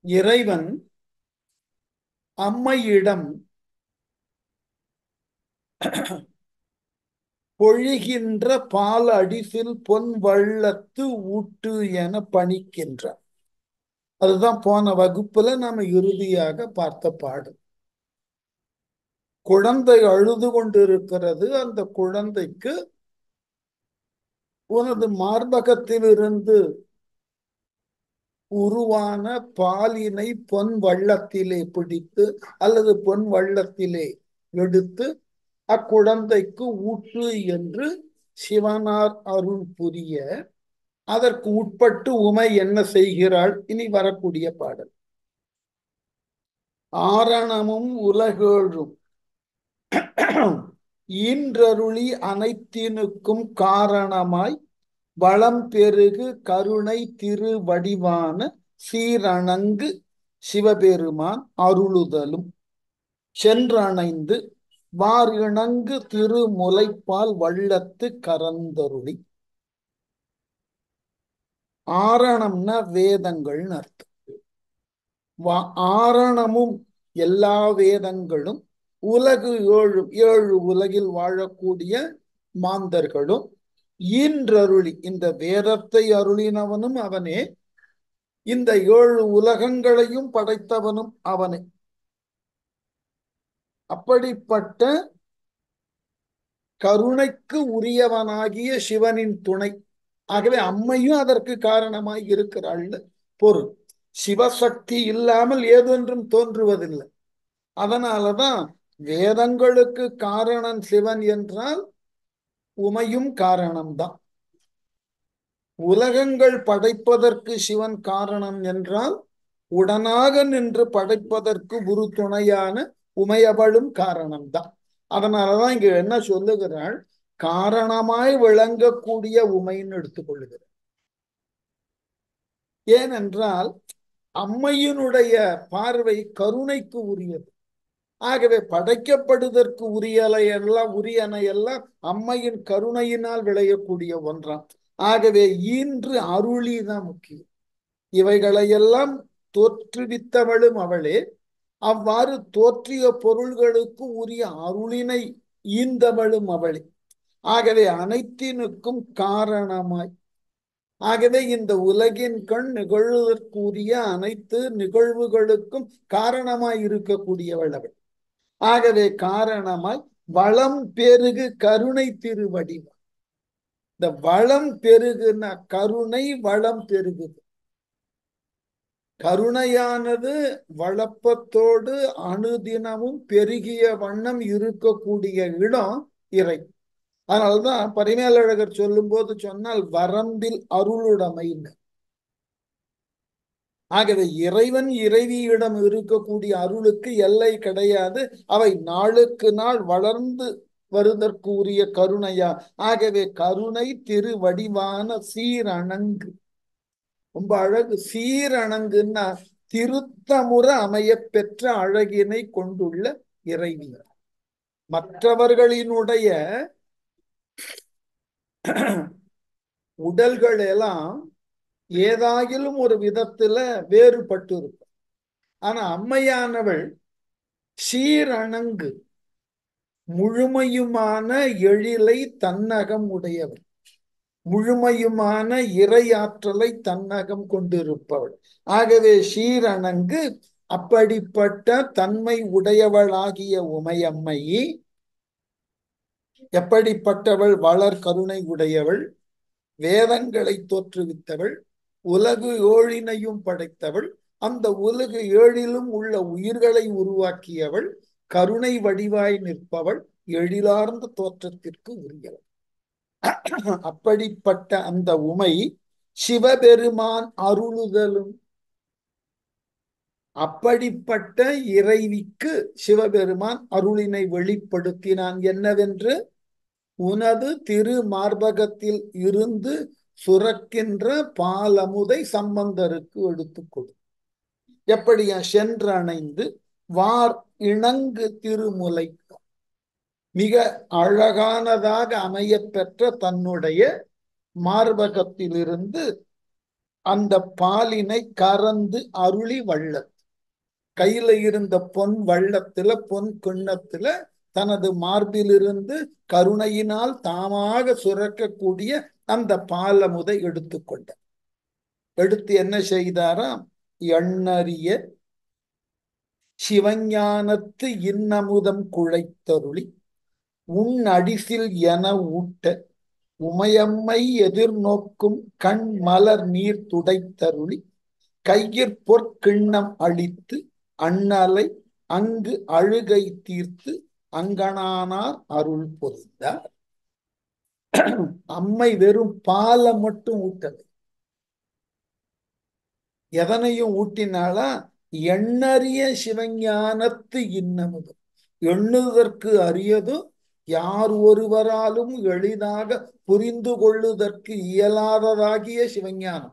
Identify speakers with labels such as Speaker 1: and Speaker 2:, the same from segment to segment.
Speaker 1: இறைவன் அம்மையிடம் பொழிகின்ற பால் அடிசில் பொன் வள்ளத்து ஊட்டு என பணிக்கின்றார் அதுதான் போன வகுப்புல நாம இறுதியாக பார்த்த பாடு குழந்தை அழுது கொண்டிருக்கிறது அந்த குழந்தைக்கு உனது மார்பகத்திலிருந்து உருவான பாலினை பொன் வள்ளத்திலே பிடித்து அல்லது பொன் வள்ளத்திலே எடுத்து அக்குழந்தைக்கு ஊற்று என்று சிவனார் அருள் புரிய அதற்கு உட்பட்டு உமை என்ன செய்கிறாள் இனி வரக்கூடிய பாடல் ஆரணமும் உலகேழும் ஈன்றருளி அனைத்தினுக்கும் காரணமாய் வளம் பெருகு கருணை திரு வடிவான சீரணங்கு சிவபெருமான் அருளுதலும் சென்றணைந்து வார் இணங்கு திருமுலைப்பால் வள்ளத்து கரந்தருளி ஆரணம்னா வேதங்கள்னு அர்த்தம் ஆரணமும் எல்லா வேதங்களும் உலகு ஏழு ஏழு உலகில் வாழக்கூடிய மாந்தர்களும் ஈன்றருளி இந்த வேதத்தை அருளினவனும் அவனே இந்த ஏழு உலகங்களையும் படைத்தவனும் அவனே அப்படிப்பட்ட கருணைக்கு உரியவனாகிய சிவனின் துணை ஆகவே அம்மையும் அதற்கு காரணமாய் இருக்கிறாள் பொருள் சிவசக்தி இல்லாமல் ஏதொன்றும் தோன்றுவதில்லை அதனாலதான் வேதங்களுக்கு காரணம் சிவன் என்றால் உமையும் காரணம்தான் உலகங்கள் படைப்பதற்கு சிவன் காரணம் என்றால் உடனாக நின்று படைப்பதற்கு ஒரு துணையான உமையவளும் காரணம்தான் அதனாலதான் இங்க என்ன சொல்லுகிறாள் காரணமாய் விளங்கக்கூடிய உமைன்னு எடுத்துக்கொள்ளுகிறார் ஏனென்றால் அம்மையினுடைய பார்வை கருணைக்கு உரியது ஆகவே படைக்கப்படுவதற்கு உரியலை எல்லாம் உரியனை எல்லாம் அம்மையின் கருணையினால் விளையக்கூடிய ஒன்றாம் ஆகவே ஈன்று அருளி தான் முக்கியம் இவைகளையெல்லாம் தோற்றுவித்தவளும் அவளே அவ்வாறு தோற்றிய பொருள்களுக்கு உரிய அருளினை ஈந்தவளும் அவளே ஆகவே அனைத்தினுக்கும் காரணமாய் ஆகவே இந்த உலகின் கண் நிகழ்வதற்குரிய அனைத்து நிகழ்வுகளுக்கும் காரணமாய் இருக்கக்கூடியவள் அவள் ஆகவே காரணமாய் வளம் பெருகு கருணை திருவடிவம் இந்த வளம் பெருகுனா கருணை வளம் பெருகுது கருணையானது வளப்பத்தோடு அணுதினமும் பெருகிய வண்ணம் இருக்கக்கூடிய இடம் இறை அதனால்தான் பரிமேலழகர் சொல்லும் போது சொன்னால் வரம்பில் அருளுடைமைன்னு ஆகவே இறைவன் இறைவியிடம் இருக்கக்கூடிய அருளுக்கு எல்லை கிடையாது அவை நாளுக்கு நாள் வளர்ந்து வருவதற்கு உரிய கருணையா ஆகவே கருணை திரு வடிவான சீரணங்கு ரொம்ப அழகு சீரணங்குன்னா திருத்தமுற அமைய பெற்ற அழகினை கொண்டுள்ள இறைவி மற்றவர்களினுடைய உடல்கள் எல்லாம் ஏதாகிலும் ஒரு விதத்துல வேறுபட்டு இருக்கும் ஆனா அம்மையானவள் சீரணங்கு முழுமையுமான எழிலை தன்னகம் உடையவள் முழுமையுமான இறையாற்றலை தன்னகம் கொண்டிருப்பவள் ஆகவே சீரணங்கு அப்படிப்பட்ட தன்மை உடையவளாகிய உமையம்மை எப்படிப்பட்டவள் வளர் கருணை உடையவள் வேதங்களை தோற்றுவித்தவள் உலகு ஏழினையும் படைத்தவள் அந்த உலகு ஏழிலும் உள்ள உயிர்களை உருவாக்கியவள் கருணை வடிவாய் நிற்பவள் எழிலார்ந்த தோற்றத்திற்கு உரியவள் அப்படிப்பட்ட அந்த உமை சிவபெருமான் அருளுதலும் அப்படிப்பட்ட இறைவிக்கு சிவபெருமான் அருளினை வெளிப்படுத்தினான் என்னவென்று உனது திரு மார்பகத்தில் இருந்து சுரக்கின்ற பாலமுதை சம்பந்தருக்கு எடுத்துக் கொடு எப்படியா சென்றணைந்து வார் இணங்கு திருமுலை மிக அழகானதாக அமைய பெற்ற தன்னுடைய மார்பகத்திலிருந்து அந்த பாலினை கறந்து அருளி வள்ளத் கையில இருந்த பொன் வள்ளத்துல பொன் கிண்ணத்துல தனது மார்பிலிருந்து கருணையினால் தாமாக சுரக்கக்கூடிய அந்த பாலமுதை எடுத்துக்கொண்ட எடுத்து என்ன செய்தாராம் எண்ணறிய சிவஞானத்து இன்னமுதம் குழைத்தருளி உன் அடிசில் என ஊட்ட உமையம்மை எதிர்நோக்கும் கண் மலர் நீர் துடைத்தருளி கையிற் பொற்கிண்ணம் அளித்து அண்ணலை அங்கு அழுகை தீர்த்து அங்கனானார் அருள் பொருந்தார் அம்மை வெறும் பாலை மட்டும் ஊட்டலை எதனையும் ஊட்டினாலா எண்ணறிய சிவஞானத்து இன்னமுது எண்ணுவதற்கு அரியதும் யார் ஒருவராலும் எளிதாக புரிந்து கொள்ளுதற்கு இயலாததாகிய சிவஞானம்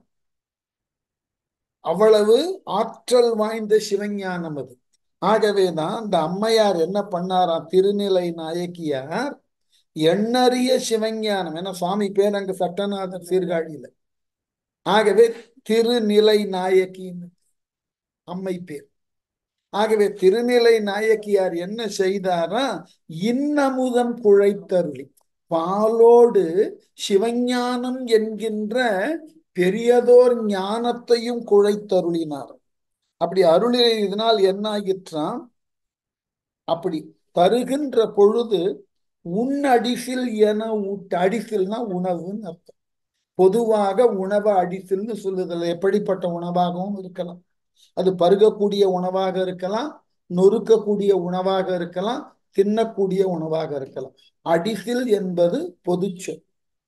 Speaker 1: அவ்வளவு ஆற்றல் வாய்ந்த சிவஞானம் அது ஆகவேதான் அந்த அம்மையார் என்ன பண்ணாராம் திருநிலை நாயக்கியார் எண்ணறிய சிவஞானம் என சுவாமி பேர் அங்கு சட்டநாதர் சீர்காழியில ஆகவே திருநிலை நாயக்கின்னு அம்மை பேர் ஆகவே திருநிலை நாயக்கியார் என்ன செய்தாரா இன்னமுதம் குழைத்தருளி பாலோடு சிவஞானம் என்கின்ற பெரியதோர் ஞானத்தையும் குழைத்தருளினார் அப்படி அருளினால் என்ன ஆகிற்றான் அப்படி தருகின்ற பொழுது உன் அடிசில் என ஊட்ட அடிசில்னா உணவுன்னு அர்த்தம் பொதுவாக உணவை அடிசில்னு சொல்லுதல் எப்படிப்பட்ட உணவாகவும் இருக்கலாம் அது பருகக்கூடிய உணவாக இருக்கலாம் நொறுக்கக்கூடிய உணவாக இருக்கலாம் தின்னக்கூடிய உணவாக இருக்கலாம் அடிசில் என்பது பொதுச்சொல்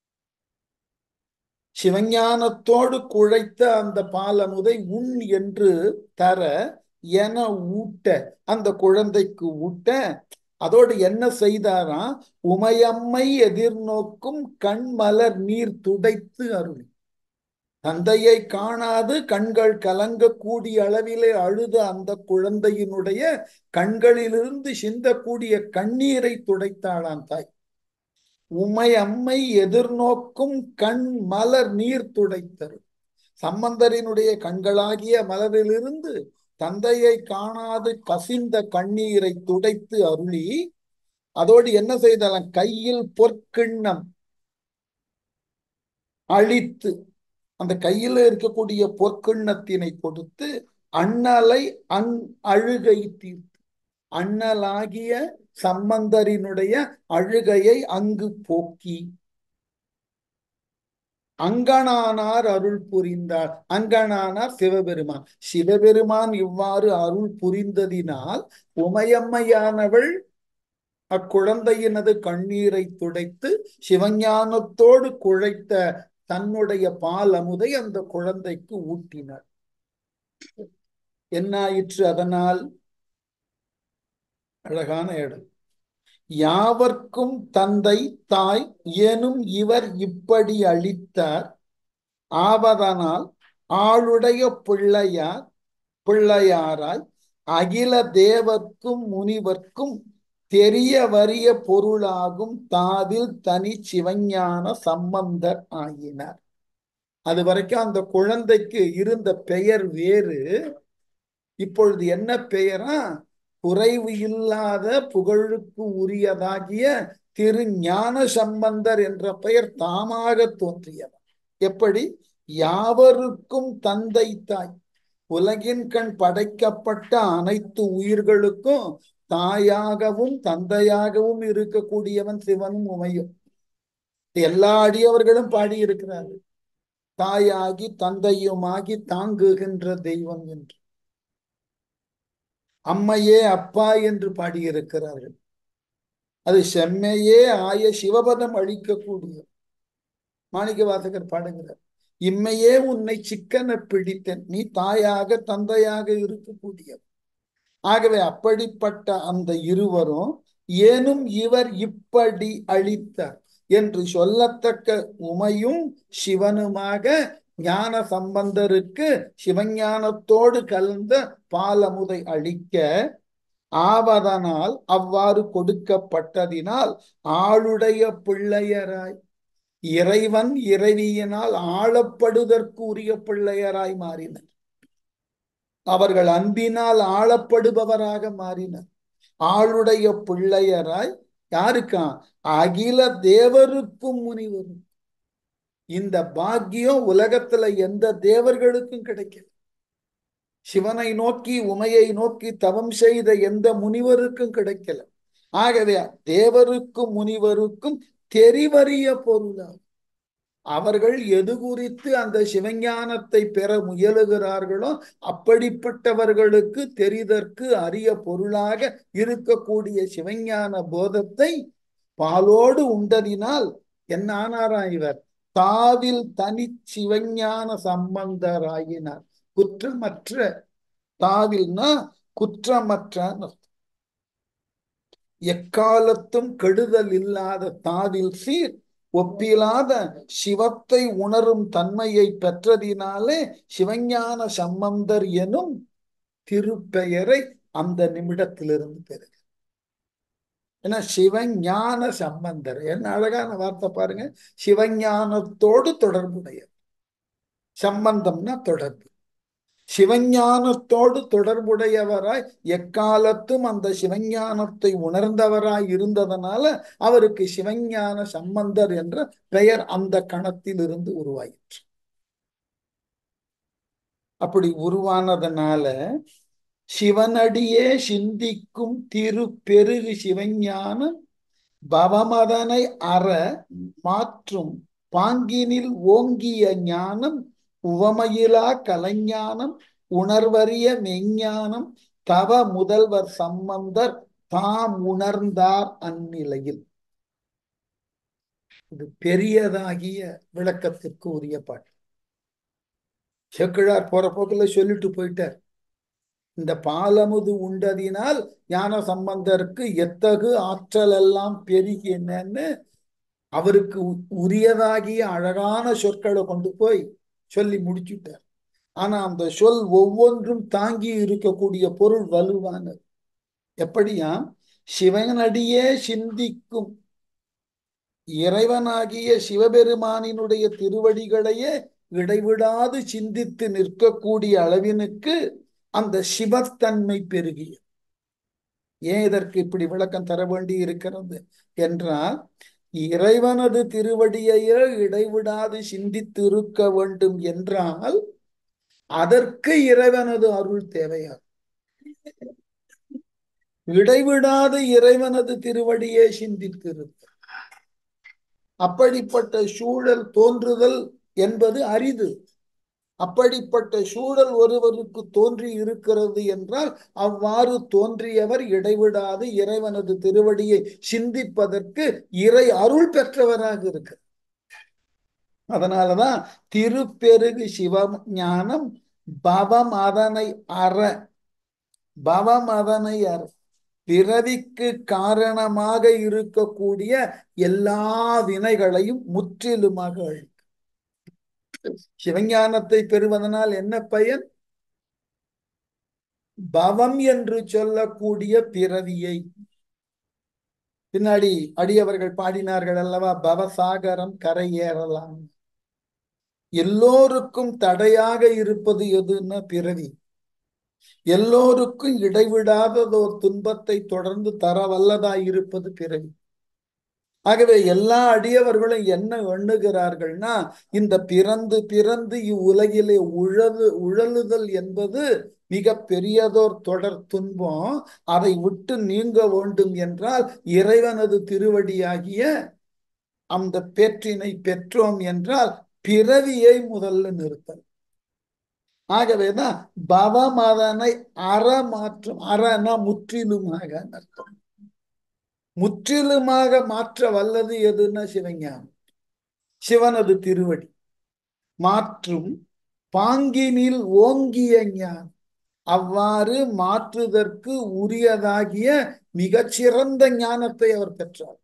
Speaker 1: சிவஞானத்தோடு குழைத்த அந்த பாலமுதை உன் என்று தர என ஊட்ட அந்த குழந்தைக்கு ஊட்ட அதோடு என்ன செய்தாராம் உமையம்மை எதிர்நோக்கும் கண்மலர் நீர் துடைத்து அருளி தந்தையை காணாது கண்கள் கலங்கக்கூடிய அளவிலே அழுத அந்த குழந்தையினுடைய கண்களிலிருந்து சிந்தக்கூடிய கண்ணீரை துடைத்தாளாம் தாய் உமை அம்மை எதிர்நோக்கும் கண் மலர் நீர் துடைத்தரு சம்பந்தரினுடைய கண்களாகிய மலரிலிருந்து தந்தையை காணாது கசிந்த கண்ணீரை துடைத்து அருளி அதோடு என்ன செய்தாலாம் கையில் பொற்கிண்ணம் அழித்து அந்த கையில இருக்கக்கூடிய பொற்கிண்ணத்தினை கொடுத்து அண்ணலை அங் அழுகை தீர்த்து அண்ணலாகிய சம்பந்தரினுடைய அழுகையை அங்கு போக்கி அங்கனானார் அருள் புரிந்தார் அங்கனானார் சிவபெருமான் சிவபெருமான் இவ்வாறு அருள் புரிந்ததினால் உமையம்மையானவள் அக்குழந்தையினது கண்ணீரை துடைத்து சிவஞானத்தோடு குழைத்த தன்னுடைய பால் அமுதை அந்த குழந்தைக்கு ஊட்டினார் என்னாயிற்று அதனால் அழகான இடம் யாவர்க்கும் தந்தை தாய் எனும் இவர் இப்படி அளித்தார் ஆவதனால் ஆளுடைய பிள்ளையார் பிள்ளையாராய் அகில தேவர்க்கும் முனிவர்க்கும் தெரிய வறிய பொருளாகும் தாதில் தனி சிவஞான சம்பந்தர் ஆகினார் அது வரைக்கும் அந்த குழந்தைக்கு இருந்த பெயர் வேறு இப்பொழுது என்ன பெயரா குறைவு இல்லாத புகழுக்கு உரியதாகிய திரு ஞான சம்பந்தர் என்ற பெயர் தாமாக தோன்றியவர் எப்படி யாவருக்கும் தந்தை தாய் உலகின் கண் படைக்கப்பட்ட அனைத்து உயிர்களுக்கும் தாயாகவும் தந்தையாகவும் இருக்கக்கூடியவன் சிவனும் உமையும் எல்லா அடியவர்களும் பாடியிருக்கிறார்கள் தாயாகி தந்தையுமாகி தாங்குகின்ற தெய்வம் என்று அம்மையே அப்பா என்று பாடியிருக்கிறார்கள் அது செம்மையே ஆய சிவபதம் அளிக்கக்கூடிய மாணிக்க வாசகர் பாடுகிறார் இம்மையே உன்னை சிக்கன பிடித்தேன் நீ தாயாக தந்தையாக இருக்கக்கூடிய ஆகவே அப்படிப்பட்ட அந்த இருவரும் ஏனும் இவர் இப்படி அளித்தார் என்று சொல்லத்தக்க உமையும் சிவனுமாக ஞான சம்பந்தருக்கு சிவஞானத்தோடு கலந்த பாலமுதை அளிக்க ஆவதனால் அவ்வாறு கொடுக்கப்பட்டதினால் ஆளுடைய பிள்ளையராய் இறைவன் இறைவியினால் ஆளப்படுதற்கு உரிய பிள்ளையராய் மாறினர் அவர்கள் அன்பினால் ஆளப்படுபவராக மாறினர் ஆளுடைய பிள்ளையராய் யாருக்கா அகில தேவருக்கும் முனிவரும் இந்த பாக்கியம் உலகத்துல எந்த தேவர்களுக்கும் கிடைக்கல சிவனை நோக்கி உமையை நோக்கி தவம் செய்த எந்த முனிவருக்கும் கிடைக்கல ஆகவே தேவருக்கும் முனிவருக்கும் தெரிவறிய பொருளாகும் அவர்கள் எது குறித்து அந்த சிவஞானத்தை பெற முயலுகிறார்களோ அப்படிப்பட்டவர்களுக்கு தெரிதற்கு அரிய பொருளாக இருக்கக்கூடிய சிவஞான போதத்தை பாலோடு உண்டதினால் என்ன ஆனாரா இவர் தாவில் தனி சிவஞான சம்பந்தராயினார் குற்றமற்ற தாவில்னா குற்றமற்ற எக்காலத்தும் கெடுதல் இல்லாத தாவில் சீர் ஒப்பிலாத சிவத்தை உணரும் தன்மையை பெற்றதினாலே சிவஞான சம்பந்தர் எனும் திருப்பெயரை அந்த நிமிடத்திலிருந்து பெறுக ஏன்னா சிவஞான சம்பந்தர் என்ன அழகான வார்த்தை பாருங்க சிவஞானத்தோடு தொடர்புடைய சம்பந்தம்னா தொடர்பு சிவஞானத்தோடு தொடர்புடையவராய் எக்காலத்தும் அந்த சிவஞானத்தை உணர்ந்தவராய் இருந்ததனால அவருக்கு சிவஞான சம்பந்தர் என்ற பெயர் அந்த கணத்தில் இருந்து உருவாயிற்று அப்படி உருவானதுனால சிவனடியே சிந்திக்கும் திரு பெருகு சிவஞானம் பவமதனை அற மாற்றும் பாங்கினில் ஓங்கிய ஞானம் உவமையிலா கலைஞானம் உணர்வறிய மெஞ்ஞானம் தவ முதல்வர் சம்பந்தர் தாம் உணர்ந்தார் அந்நிலையில் இது பெரியதாகிய விளக்கத்திற்கு உரிய பாட்டு செக்கிழார் போற போக்குல சொல்லிட்டு போயிட்டார் இந்த பாலமுது உண்டதினால் ஞான சம்பந்தருக்கு எத்தகு ஆற்றல் எல்லாம் பெருகினன்னு அவருக்கு உரியதாகிய அழகான சொற்களை கொண்டு போய் சொல்லி முடிச்சுட்டார் ஆனா அந்த சொல் ஒவ்வொன்றும் தாங்கி இருக்கக்கூடிய பொருள் வலுவானது எப்படியா சிவனடியே சிந்திக்கும் இறைவனாகிய சிவபெருமானினுடைய திருவடிகளையே இடைவிடாது சிந்தித்து நிற்கக்கூடிய அளவினுக்கு அந்த சிவத்தன்மை பெருகிய ஏன் இதற்கு இப்படி விளக்கம் தர வேண்டி இருக்கிறது என்றால் இறைவனது திருவடியையே இடைவிடாது சிந்தித்து இருக்க வேண்டும் என்றால் அதற்கு இறைவனது அருள் தேவையாகும் இடைவிடாது இறைவனது திருவடியே சிந்தித்திருக்க அப்படிப்பட்ட சூழல் தோன்றுதல் என்பது அரிது அப்படிப்பட்ட சூழல் ஒருவருக்கு தோன்றி இருக்கிறது என்றால் அவ்வாறு தோன்றியவர் இடைவிடாது இறைவனது திருவடியை சிந்திப்பதற்கு இறை அருள் பெற்றவராக இருக்கு அதனாலதான் திருப்பெருகு சிவஞானம் பவம் அதனை அற பவம் அதனை அற பிறவிக்கு காரணமாக இருக்கக்கூடிய எல்லா வினைகளையும் முற்றிலுமாக அழிக்கும் சிவஞானத்தை பெறுவதனால் என்ன பயன் பவம் என்று சொல்லக்கூடிய பிறவியை பின்னாடி அடியவர்கள் பாடினார்கள் அல்லவா பவசாகரம் கரையேறலாம் எல்லோருக்கும் தடையாக இருப்பது எதுன்னா பிறவி எல்லோருக்கும் இடைவிடாததோர் துன்பத்தை தொடர்ந்து தர வல்லதாய் இருப்பது பிறவி ஆகவே எல்லா அடியவர்களும் என்ன எண்ணுகிறார்கள்னா இந்த பிறந்து பிறந்து இவ்வுலகிலே உழவு உழலுதல் என்பது மிக பெரியதோர் தொடர் துன்பம் அதை விட்டு நீங்க வேண்டும் என்றால் இறைவனது திருவடியாகிய அந்த பேற்றினை பெற்றோம் என்றால் பிறவியை முதல்ல நிறுத்தல் ஆகவேதான் பவமதனை அற மாற்றும் அறனா முற்றிலுமாக அர்த்தம் முற்றிலுமாக மாற்ற வல்லது எதுன்னா சிவஞானம் சிவனது திருவடி மாற்றும் பாங்கினில் ஓங்கிய ஞானம் அவ்வாறு மாற்றுதற்கு உரியதாகிய மிகச்சிறந்த ஞானத்தை அவர் பெற்றார்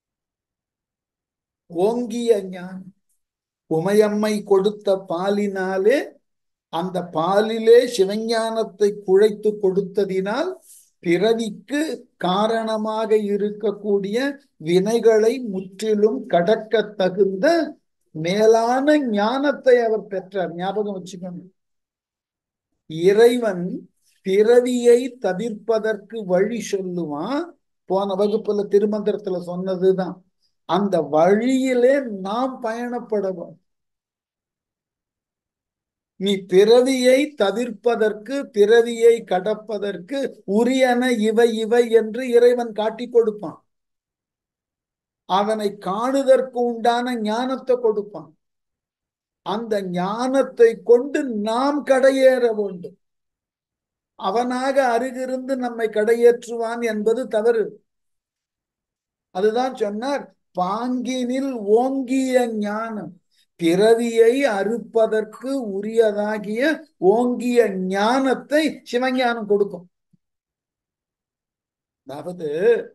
Speaker 1: ஓங்கிய ஞானம் உமையம்மை கொடுத்த பாலினாலே அந்த பாலிலே சிவஞானத்தை குழைத்து கொடுத்ததினால் பிறவிக்கு காரணமாக இருக்கக்கூடிய வினைகளை முற்றிலும் கடக்க தகுந்த மேலான ஞானத்தை அவர் பெற்றார் ஞாபகம் வச்சுக்கணும் இறைவன் பிறவியை தவிர்ப்பதற்கு வழி சொல்லுவான் போன வகுப்புல திருமந்திரத்துல சொன்னதுதான் அந்த வழியிலே நாம் பயணப்படவும் நீ பிறவியை தவிர்ப்பதற்கு பிறவியை கடப்பதற்கு உரியன இவை இவை என்று இறைவன் காட்டி கொடுப்பான் அவனை காணுதற்கு உண்டான ஞானத்தை கொடுப்பான் அந்த ஞானத்தை கொண்டு நாம் கடையேற வேண்டும் அவனாக அருகிருந்து நம்மை கடையேற்றுவான் என்பது தவறு அதுதான் சொன்னார் பாங்கினில் ஓங்கிய ஞானம் பிறவியை அறுப்பதற்கு உரியதாகிய ஓங்கிய ஞானத்தை சிவஞானம் கொடுக்கும் அதாவது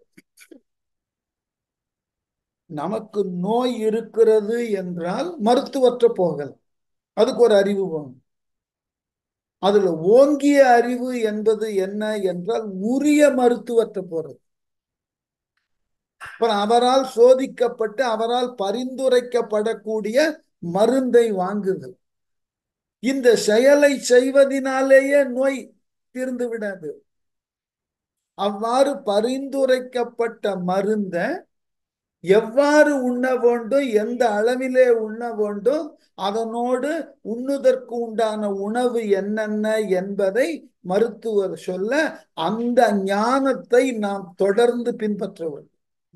Speaker 1: நமக்கு நோய் இருக்கிறது என்றால் மருத்துவற்ற போகல் அதுக்கு ஒரு அறிவு வேணும் அதுல ஓங்கிய அறிவு என்பது என்ன என்றால் உரிய மருத்துவற்ற போறது அப்புறம் அவரால் சோதிக்கப்பட்டு அவரால் பரிந்துரைக்கப்படக்கூடிய மருந்தை வாங்குதல் இந்த செயலை செய்வதனாலேயே நோய் தீர்ந்து விடாது அவ்வாறு பரிந்துரைக்கப்பட்ட மருந்த எவ்வாறு உண்ண வேண்டும் எந்த அளவிலே உண்ண வேண்டும் அதனோடு உண்ணுதற்கு உண்டான உணவு என்னென்ன என்பதை மருத்துவர் சொல்ல அந்த ஞானத்தை நாம் தொடர்ந்து பின்பற்ற வேண்டும்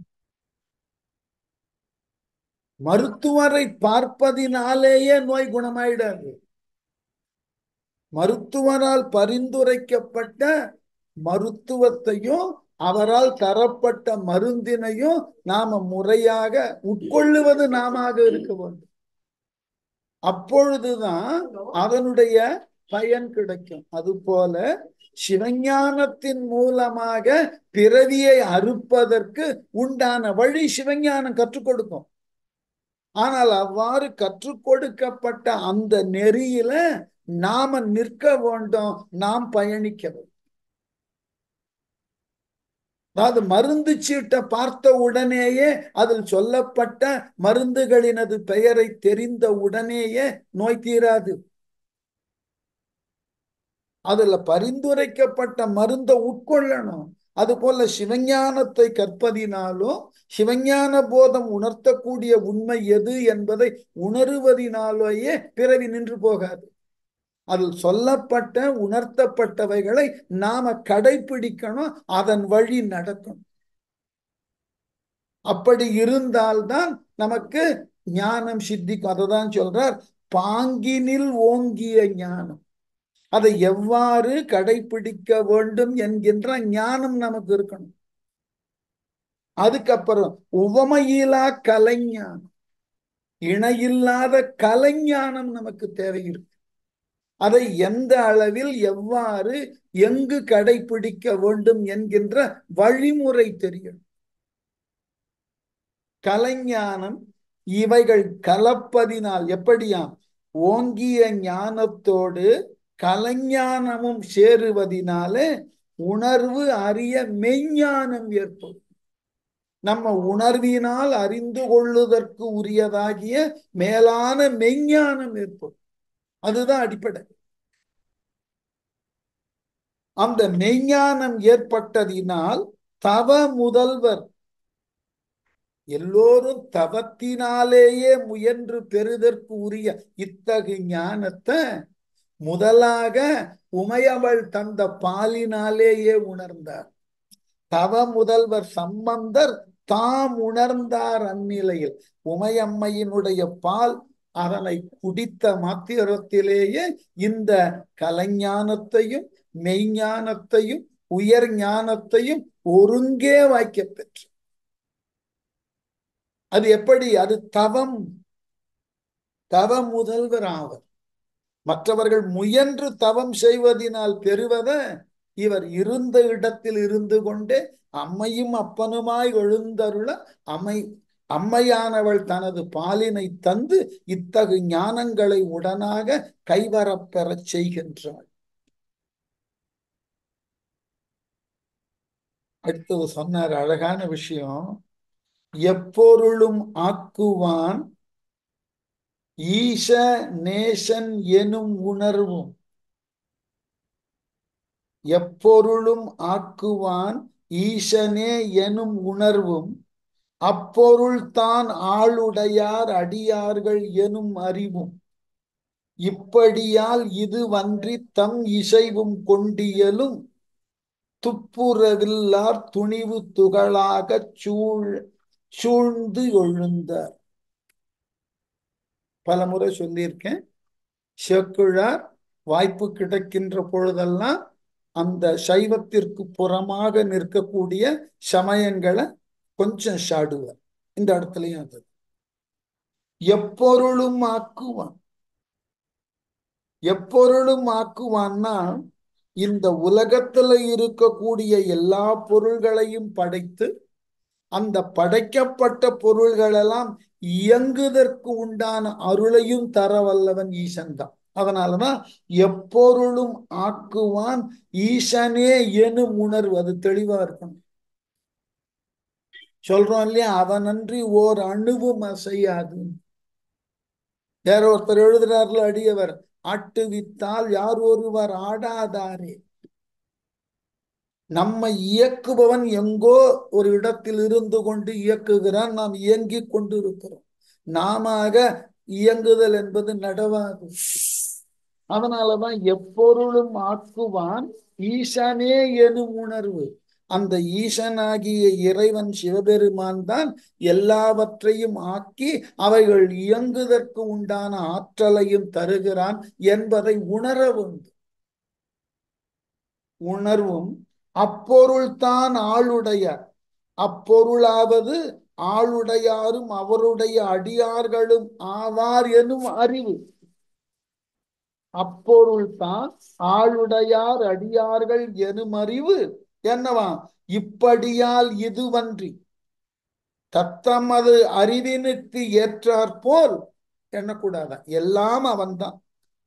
Speaker 1: மருத்துவரை பார்ப்பதினாலேயே நோய் குணமாயிடாது மருத்துவரால் பரிந்துரைக்கப்பட்ட மருத்துவத்தையும் அவரால் தரப்பட்ட மருந்தினையும் நாம முறையாக உட்கொள்ளுவது நாம இருக்க வேண்டும் அப்பொழுதுதான் அதனுடைய பயன் கிடைக்கும் அது போல சிவஞானத்தின் மூலமாக பிறவியை அறுப்பதற்கு உண்டான வழி சிவஞானம் கற்றுக் கொடுக்கும் ஆனால் அவ்வாறு கற்றுக் கொடுக்கப்பட்ட அந்த நெறியில நாம நிற்க வேண்டும் நாம் பயணிக்க வேண்டும் அதாவது மருந்து சீட்டை பார்த்த உடனேயே அதில் சொல்லப்பட்ட மருந்துகளினது பெயரை தெரிந்த உடனேயே நோய் தீராது அதுல பரிந்துரைக்கப்பட்ட மருந்தை உட்கொள்ளணும் அது போல சிவஞானத்தை கற்பதினாலும் சிவஞான போதம் உணர்த்தக்கூடிய உண்மை எது என்பதை உணருவதினாலேயே பிறவி நின்று போகாது அதில் சொல்லப்பட்ட உணர்த்தப்பட்டவைகளை நாம கடைபிடிக்கணும் அதன் வழி நடக்கணும் அப்படி இருந்தால்தான் நமக்கு ஞானம் சித்திக்கும் அதை தான் சொல்றார் பாங்கினில் ஓங்கிய ஞானம் அதை எவ்வாறு கடைபிடிக்க வேண்டும் என்கின்ற ஞானம் நமக்கு இருக்கணும் அதுக்கப்புறம் உவமையிலா கலைஞானம் இணையில்லாத கலைஞானம் நமக்கு தேவை இருக்கு அதை எந்த அளவில் எவ்வாறு எங்கு கடைபிடிக்க வேண்டும் என்கின்ற வழிமுறை தெரியும் கலைஞானம் இவைகள் கலப்பதினால் எப்படியாம் ஓங்கிய ஞானத்தோடு கலைஞானமும் சேருவதினாலே உணர்வு அறிய மெய்ஞானம் ஏற்படும் நம்ம உணர்வினால் அறிந்து கொள்ளுதற்கு உரியதாகிய மேலான மெய்ஞானம் ஏற்படும் அதுதான் அடிப்படை அந்த மெய்ஞானம் ஏற்பட்டதினால் தவ முதல்வர் எல்லோரும் தவத்தினாலேயே முயன்று பெறுதற்கு உரிய இத்தகு ஞானத்தை முதலாக உமையவள் தந்த பாலினாலேயே உணர்ந்தார் தவ முதல்வர் சம்பந்தர் தாம் உணர்ந்தார் அந்நிலையில் உமையம்மையினுடைய பால் அதனை குடித்த மாத்திரத்திலேயே இந்த கலைஞானத்தையும் மெய்ஞானத்தையும் உயர் ஞானத்தையும் ஒருங்கே வாய்க்க பெற்று அது எப்படி அது தவம் தவ முதல்வர் ஆவர் மற்றவர்கள் முயன்று தவம் செய்வதனால் பெறுவத இவர் இருந்த இடத்தில் இருந்து கொண்டே அம்மையும் அப்பனுமாய் எழுந்தருள அம்மை அம்மையானவள் தனது பாலினை தந்து இத்தகு ஞானங்களை உடனாக கைவரப்பெறச் செய்கின்றாள் அடுத்தது சொன்னார் அழகான விஷயம் எப்பொருளும் ஆக்குவான் ஈச நேசன் எனும் உணர்வும் எப்பொருளும் ஆக்குவான் ஈசனே எனும் உணர்வும் அப்பொருள் தான் ஆளுடையார் அடியார்கள் எனும் அறிவும் இப்படியால் இது வன்றி தம் இசைவும் கொண்டியலும் துப்புரவில்லார் துணிவு துகளாக சூழ் சூழ்ந்து எழுந்தார் பல முறை சொல்லியிருக்கேன் செக்குழார் வாய்ப்பு கிடைக்கின்ற பொழுதெல்லாம் அந்த சைவத்திற்கு புறமாக நிற்கக்கூடிய சமயங்களை கொஞ்சம் சாடுவார் இந்த இடத்துலயும் அது எப்பொருளும் ஆக்குவான் எப்பொருளும் ஆக்குவான்னா இந்த உலகத்துல இருக்கக்கூடிய எல்லா பொருள்களையும் படைத்து அந்த படைக்கப்பட்ட பொருள்களெல்லாம் இயங்குதற்கு உண்டான அருளையும் தர வல்லவன் ஈசன் தான் அதனாலதான் எப்பொருளும் ஆக்குவான் ஈசனே எனும் உணர்வு அது தெளிவா இருக்கணும் சொல்றோம் இல்லையா அவனன்றி ஓர் அணுவும் அசையாது வேற ஒருத்தர் எழுதுறாருல அடியவர் ஆட்டுவித்தால் யார் ஒருவர் ஆடாதாரே நம்மை இயக்குபவன் எங்கோ ஒரு இடத்தில் இருந்து கொண்டு இயக்குகிறான் நாம் இயங்கிக் கொண்டு இருக்கிறோம் நாம இயங்குதல் என்பது நடவாது அதனாலதான் எப்பொருளும் ஆக்குவான் ஈசனே எனும் உணர்வு அந்த ஈசனாகிய இறைவன் சிவபெருமான் தான் எல்லாவற்றையும் ஆக்கி அவைகள் இயங்குதற்கு உண்டான ஆற்றலையும் தருகிறான் என்பதை உணர வேண்டும் உணர்வும் அப்பொருள் தான் ஆளுடையார் அப்பொருளாவது ஆளுடையாரும் அவருடைய அடியார்களும் ஆவார் எனும் அறிவு அப்பொருள் தான் ஆளுடையார் அடியார்கள் எனும் அறிவு என்னவா இப்படியால் இதுவன்றி தத்தமது அறிவினுக்கு ஏற்றாற்போல் எண்ணக்கூடாத எல்லாம் அவன்தான்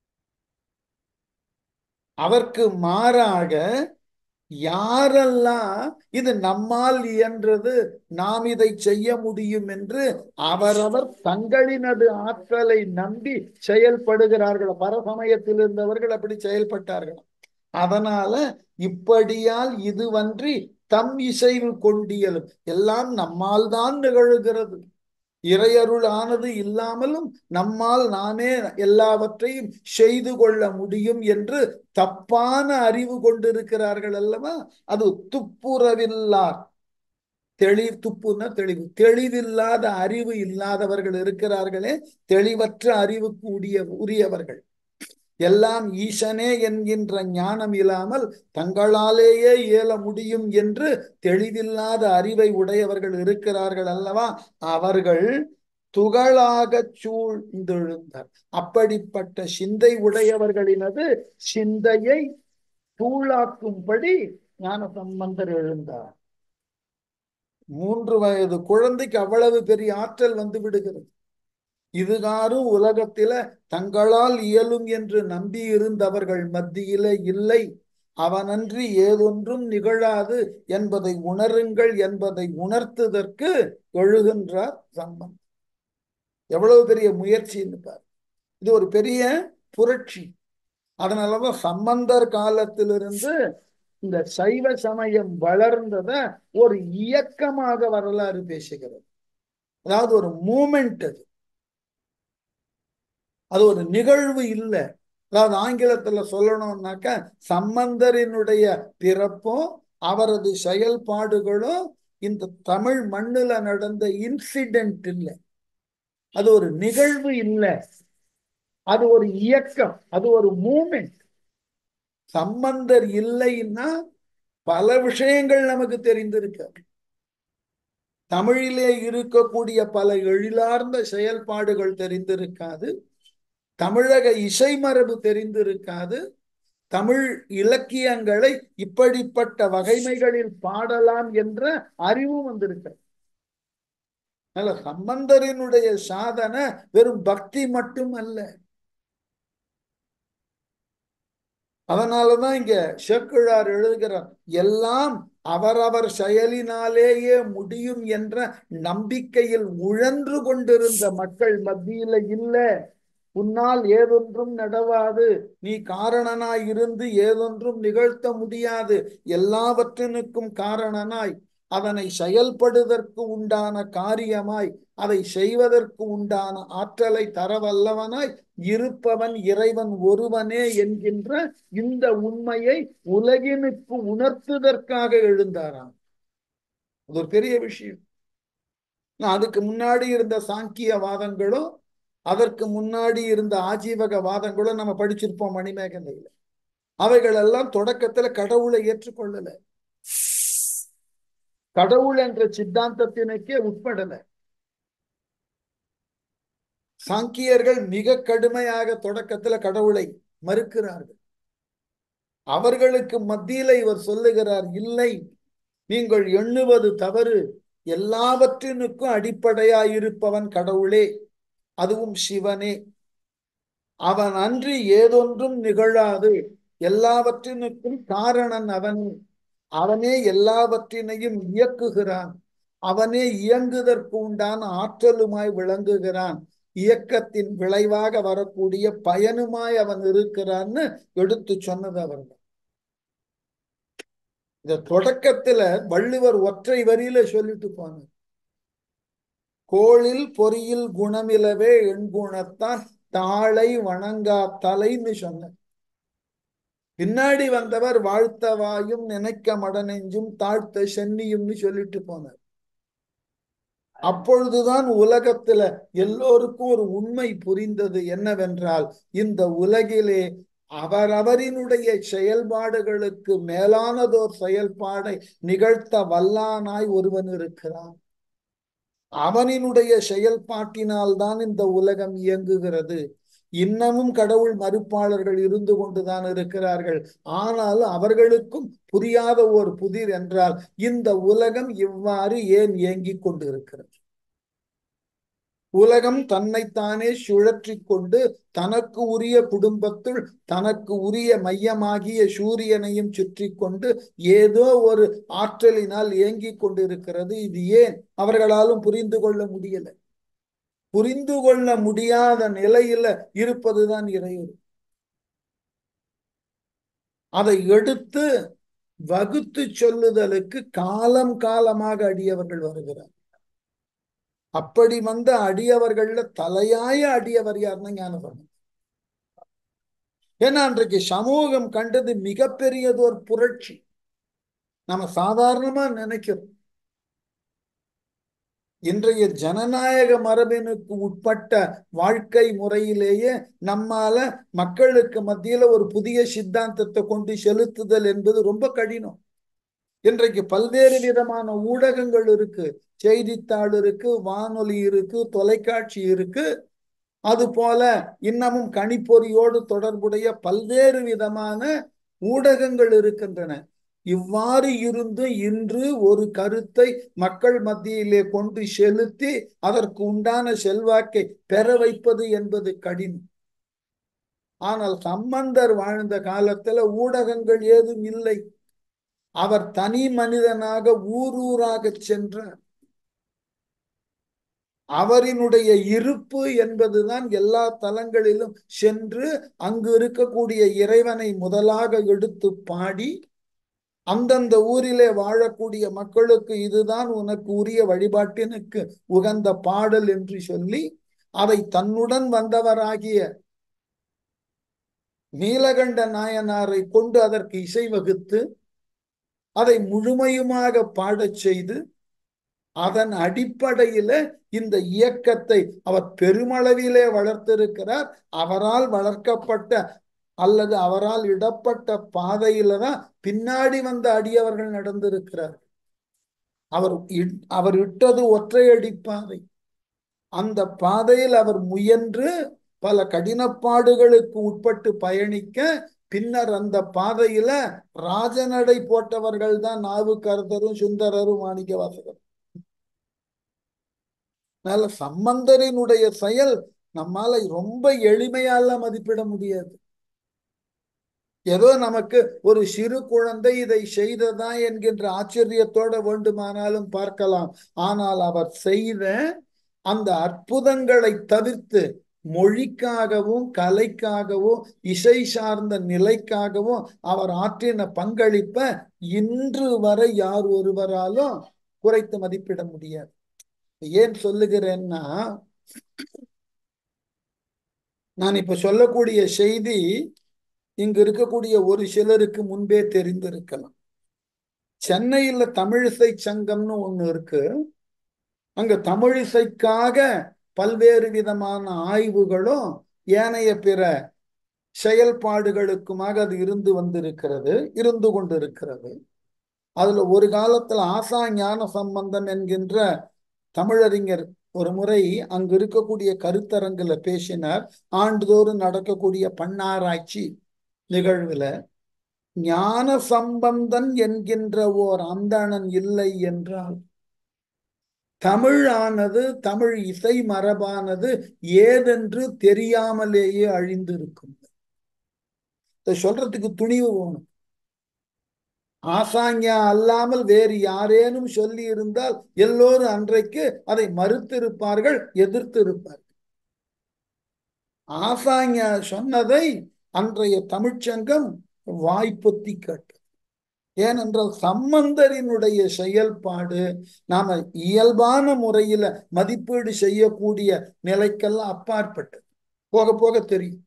Speaker 1: அவருக்கு மாறாக யாரெல்லாம் இது நம்மால் இயன்றது நாம் இதை செய்ய முடியும் என்று அவரவர் தங்களினது ஆற்றலை நம்பி செயல்படுகிறார்கள் பரசமயத்தில் இருந்தவர்கள் அப்படி செயல்பட்டார்கள் அதனால இப்படியால் இதுவன்றி தம் இசைவு கொண்டியலும் எல்லாம் நம்மால் தான் நிகழ்கிறது இறையருள் ஆனது இல்லாமலும் நம்மால் நாமே எல்லாவற்றையும் செய்து கொள்ள முடியும் என்று தப்பான அறிவு கொண்டிருக்கிறார்கள் அல்லவா அது துப்புரவில்லார் தெளிவு துப்புன்னா தெளிவு தெளிவில்லாத அறிவு இல்லாதவர்கள் இருக்கிறார்களே தெளிவற்ற அறிவுக்கு உரிய உரியவர்கள் எல்லாம் ஈசனே என்கின்ற ஞானம் இல்லாமல் தங்களாலேயே இயல முடியும் என்று தெளிவில்லாத அறிவை உடையவர்கள் இருக்கிறார்கள் அல்லவா அவர்கள் துகளாக சூழ்ந்தெழுந்தார் அப்படிப்பட்ட சிந்தை உடையவர்களினது சிந்தையை தூளாக்கும்படி ஞான சம்பந்தர் எழுந்தார் மூன்று வயது குழந்தைக்கு அவ்வளவு பெரிய ஆற்றல் வந்து விடுகிறது இதுகாரும் உலகத்தில தங்களால் இயலும் என்று நம்பி இருந்தவர்கள் மத்தியில இல்லை அவனன்றி ஏதொன்றும் நிகழாது என்பதை உணருங்கள் என்பதை உணர்த்துதற்கு எழுகின்றார் சம்பந்தம் எவ்வளவு பெரிய முயற்சின்னு பார் இது ஒரு பெரிய புரட்சி அதனாலதான் சம்பந்தர் காலத்திலிருந்து இந்த சைவ சமயம் வளர்ந்தத ஒரு இயக்கமாக வரலாறு பேசுகிறது அதாவது ஒரு மூமெண்ட் அது அது ஒரு நிகழ்வு இல்லை அதாவது ஆங்கிலத்துல சொல்லணும்னாக்க சம்பந்தரினுடைய பிறப்பும் அவரது செயல்பாடுகளும் இந்த தமிழ் மண்ணுல நடந்த இன்சிடென்ட் இல்லை அது ஒரு நிகழ்வு இல்லை அது ஒரு இயக்கம் அது ஒரு மூமெண்ட் சம்பந்தர் இல்லைன்னா பல விஷயங்கள் நமக்கு தெரிந்திருக்க தமிழிலே இருக்கக்கூடிய பல எழிலார்ந்த செயல்பாடுகள் தெரிந்திருக்காது தமிழக இசை மரபு தெரிந்திருக்காது தமிழ் இலக்கியங்களை இப்படிப்பட்ட வகைமைகளில் பாடலாம் என்ற அறிவும் வந்திருக்க நல்ல சம்பந்தரினுடைய சாதனை வெறும் பக்தி மட்டும் அல்ல அதனாலதான் இங்க சேக்கிழார் எழுதுகிறார் எல்லாம் அவரவர் செயலினாலேயே முடியும் என்ற நம்பிக்கையில் உழன்று கொண்டிருந்த மக்கள் மத்தியில இல்ல உன்னால் ஏதொன்றும் நடவாது நீ காரணனாய் இருந்து ஏதொன்றும் நிகழ்த்த முடியாது எல்லாவற்றினுக்கும் காரணனாய் அதனை செயல்படுவதற்கு உண்டான காரியமாய் அதை செய்வதற்கு உண்டான ஆற்றலை தரவல்லவனாய் இருப்பவன் இறைவன் ஒருவனே என்கின்ற இந்த உண்மையை உலகினுக்கு உணர்த்துவதற்காக எழுந்தாராம் அது ஒரு பெரிய விஷயம் அதுக்கு முன்னாடி இருந்த சாங்கிய வாதங்களும் அதற்கு முன்னாடி இருந்த ஆஜீவக வாதங்களும் நம்ம படிச்சிருப்போம் மணிமேகலையில அவைகள் எல்லாம் தொடக்கத்துல கடவுளை ஏற்றுக்கொள்ளல கடவுள் என்ற சித்தாந்தத்தினுக்கே உட்படல சாங்கியர்கள் மிக கடுமையாக தொடக்கத்துல கடவுளை மறுக்கிறார்கள் அவர்களுக்கு மத்தியில இவர் சொல்லுகிறார் இல்லை நீங்கள் எண்ணுவது தவறு எல்லாவற்றினுக்கும் அடிப்படையாயிருப்பவன் கடவுளே அதுவும் சிவனே அவன் அன்றி ஏதொன்றும் நிகழாது எல்லாவற்றினுக்கும் காரணன் அவனே அவனே எல்லாவற்றினையும் இயக்குகிறான் அவனே இயங்குதற்கு உண்டான ஆற்றலுமாய் விளங்குகிறான் இயக்கத்தின் விளைவாக வரக்கூடிய பயனுமாய் அவன் இருக்கிறான்னு எடுத்து சொன்னது அவர்கள் இந்த தொடக்கத்துல வள்ளுவர் ஒற்றை வரியில சொல்லிட்டு போனார் கோளில் பொறியில் குணமிலவே எண்குணத்தான் தாளை வணங்கா தலைன்னு சொன்னார் பின்னாடி வந்தவர் வாழ்த்தவாயும் நினைக்க மடனெஞ்சும் தாழ்த்த சென்னியும்னு சொல்லிட்டு போனார் அப்பொழுதுதான் உலகத்துல எல்லோருக்கும் ஒரு உண்மை புரிந்தது என்னவென்றால் இந்த உலகிலே அவரவரினுடைய செயல்பாடுகளுக்கு மேலானதோர் செயல்பாடை நிகழ்த்த வல்லானாய் ஒருவன் இருக்கிறான் அவனினுடைய செயல்பாட்டினால் தான் இந்த உலகம் இயங்குகிறது இன்னமும் கடவுள் மறுப்பாளர்கள் இருந்து கொண்டுதான் இருக்கிறார்கள் ஆனால் அவர்களுக்கும் புரியாத ஒரு புதிர் என்றால் இந்த உலகம் இவ்வாறு ஏன் இயங்கிக் கொண்டு இருக்கிறது உலகம் தன்னைத்தானே சுழற்றி கொண்டு தனக்கு உரிய குடும்பத்துள் தனக்கு உரிய மையமாகிய சூரியனையும் சுற்றி கொண்டு ஏதோ ஒரு ஆற்றலினால் இயங்கிக் கொண்டிருக்கிறது இது ஏன் அவர்களாலும் புரிந்து கொள்ள முடியல புரிந்து கொள்ள முடியாத நிலையில இருப்பதுதான் இறைவன் அதை எடுத்து வகுத்து சொல்லுதலுக்கு காலம் காலமாக அடியவர்கள் வருகிறார் அப்படி வந்த அடியவர்கள்ல தலையாய அடியவர் யாருன்னா ஞானபரணம் ஏன்னா அன்றைக்கு சமூகம் கண்டது மிகப்பெரியது ஒரு புரட்சி நம்ம சாதாரணமா நினைக்கிறோம் இன்றைய ஜனநாயக மரபினுக்கு உட்பட்ட வாழ்க்கை முறையிலேயே நம்மால மக்களுக்கு மத்தியில ஒரு புதிய சித்தாந்தத்தை கொண்டு செலுத்துதல் என்பது ரொம்ப கடினம் இன்றைக்கு பல்வேறு விதமான ஊடகங்கள் இருக்கு செய்தித்தாள் இருக்கு வானொலி இருக்கு தொலைக்காட்சி இருக்கு அது போல இன்னமும் கணிப்பொறியோடு தொடர்புடைய பல்வேறு விதமான ஊடகங்கள் இருக்கின்றன இவ்வாறு இருந்து இன்று ஒரு கருத்தை மக்கள் மத்தியிலே கொண்டு செலுத்தி அதற்கு உண்டான செல்வாக்கை பெற வைப்பது என்பது கடினம் ஆனால் சம்பந்தர் வாழ்ந்த காலத்துல ஊடகங்கள் ஏதும் இல்லை அவர் தனி மனிதனாக ஊர் ஊராக சென்றார் அவரினுடைய இருப்பு என்பதுதான் எல்லா தலங்களிலும் சென்று அங்கு இருக்கக்கூடிய இறைவனை முதலாக எடுத்து பாடி அந்தந்த ஊரிலே வாழக்கூடிய மக்களுக்கு இதுதான் உனக்கு உரிய வழிபாட்டினுக்கு உகந்த பாடல் என்று சொல்லி அதை தன்னுடன் வந்தவராகிய நீலகண்ட நாயனாரை கொண்டு அதற்கு இசை வகுத்து அதை முழுமையுமாக பாடச் செய்து அதன் அடிப்படையில இந்த இயக்கத்தை அவர் பெருமளவிலே வளர்த்திருக்கிறார் அவரால் வளர்க்கப்பட்ட அல்லது அவரால் இடப்பட்ட பாதையில தான் பின்னாடி வந்த அடியவர்கள் நடந்திருக்கிறார் அவர் அவர் இட்டது ஒற்றையடி பாதை அந்த பாதையில் அவர் முயன்று பல கடினப்பாடுகளுக்கு உட்பட்டு பயணிக்க பின்னர் அந்த பாதையில ராஜநடை போட்டவர்கள் தான் நாவுக்கரசரும் சுந்தரரும் மாணிக்க வாசகரும் அதனால சம்பந்தரினுடைய செயல் நம்மால ரொம்ப எளிமையால மதிப்பிட முடியாது ஏதோ நமக்கு ஒரு சிறு குழந்தை இதை செய்ததா என்கின்ற ஆச்சரியத்தோட வேண்டுமானாலும் பார்க்கலாம் ஆனால் அவர் செய்த அந்த அற்புதங்களை தவிர்த்து மொழிக்காகவும் கலைக்காகவும் இசை சார்ந்த நிலைக்காகவும் அவர் ஆற்றின பங்களிப்ப இன்று வரை யார் ஒருவராலும் குறைத்து மதிப்பிட முடியாது ஏன் சொல்லுகிறேன்னா நான் இப்ப சொல்லக்கூடிய செய்தி இங்கு இருக்கக்கூடிய ஒரு சிலருக்கு முன்பே தெரிந்திருக்கலாம் சென்னையில தமிழிசை சங்கம்னு ஒண்ணு இருக்கு அங்க தமிழிசைக்காக பல்வேறு விதமான ஆய்வுகளும் ஏனைய பிற செயல்பாடுகளுக்குமாக அது இருந்து வந்திருக்கிறது இருந்து கொண்டிருக்கிறது அதுல ஒரு காலத்துல ஆசா ஞான சம்பந்தம் என்கின்ற தமிழறிஞர் ஒரு முறை அங்கு இருக்கக்கூடிய கருத்தரங்குல பேசினார் ஆண்டுதோறும் நடக்கக்கூடிய பன்னாராய்ச்சி நிகழ்வுல ஞான சம்பந்தன் என்கின்ற ஓர் அந்தணன் இல்லை என்றால் தமிழானது தமிழ் இசை மரபானது ஏதென்று தெரியாமலேயே அழிந்திருக்கும் இதை சொல்றதுக்கு துணிவு வேணும் ஆசாங்கியா அல்லாமல் வேறு யாரேனும் சொல்லி இருந்தால் எல்லோரும் அன்றைக்கு அதை மறுத்திருப்பார்கள் எதிர்த்திருப்பார்கள் ஆசாங்கியா சொன்னதை அன்றைய தமிழ்ச்சங்கம் வாய்ப்பொத்தி காட்டு ஏனென்றால் சம்பந்தரினுடைய செயல்பாடு நாம இயல்பான முறையில மதிப்பீடு செய்யக்கூடிய நிலைக்கெல்லாம் அப்பாற்பட்டது போக போக தெரியும்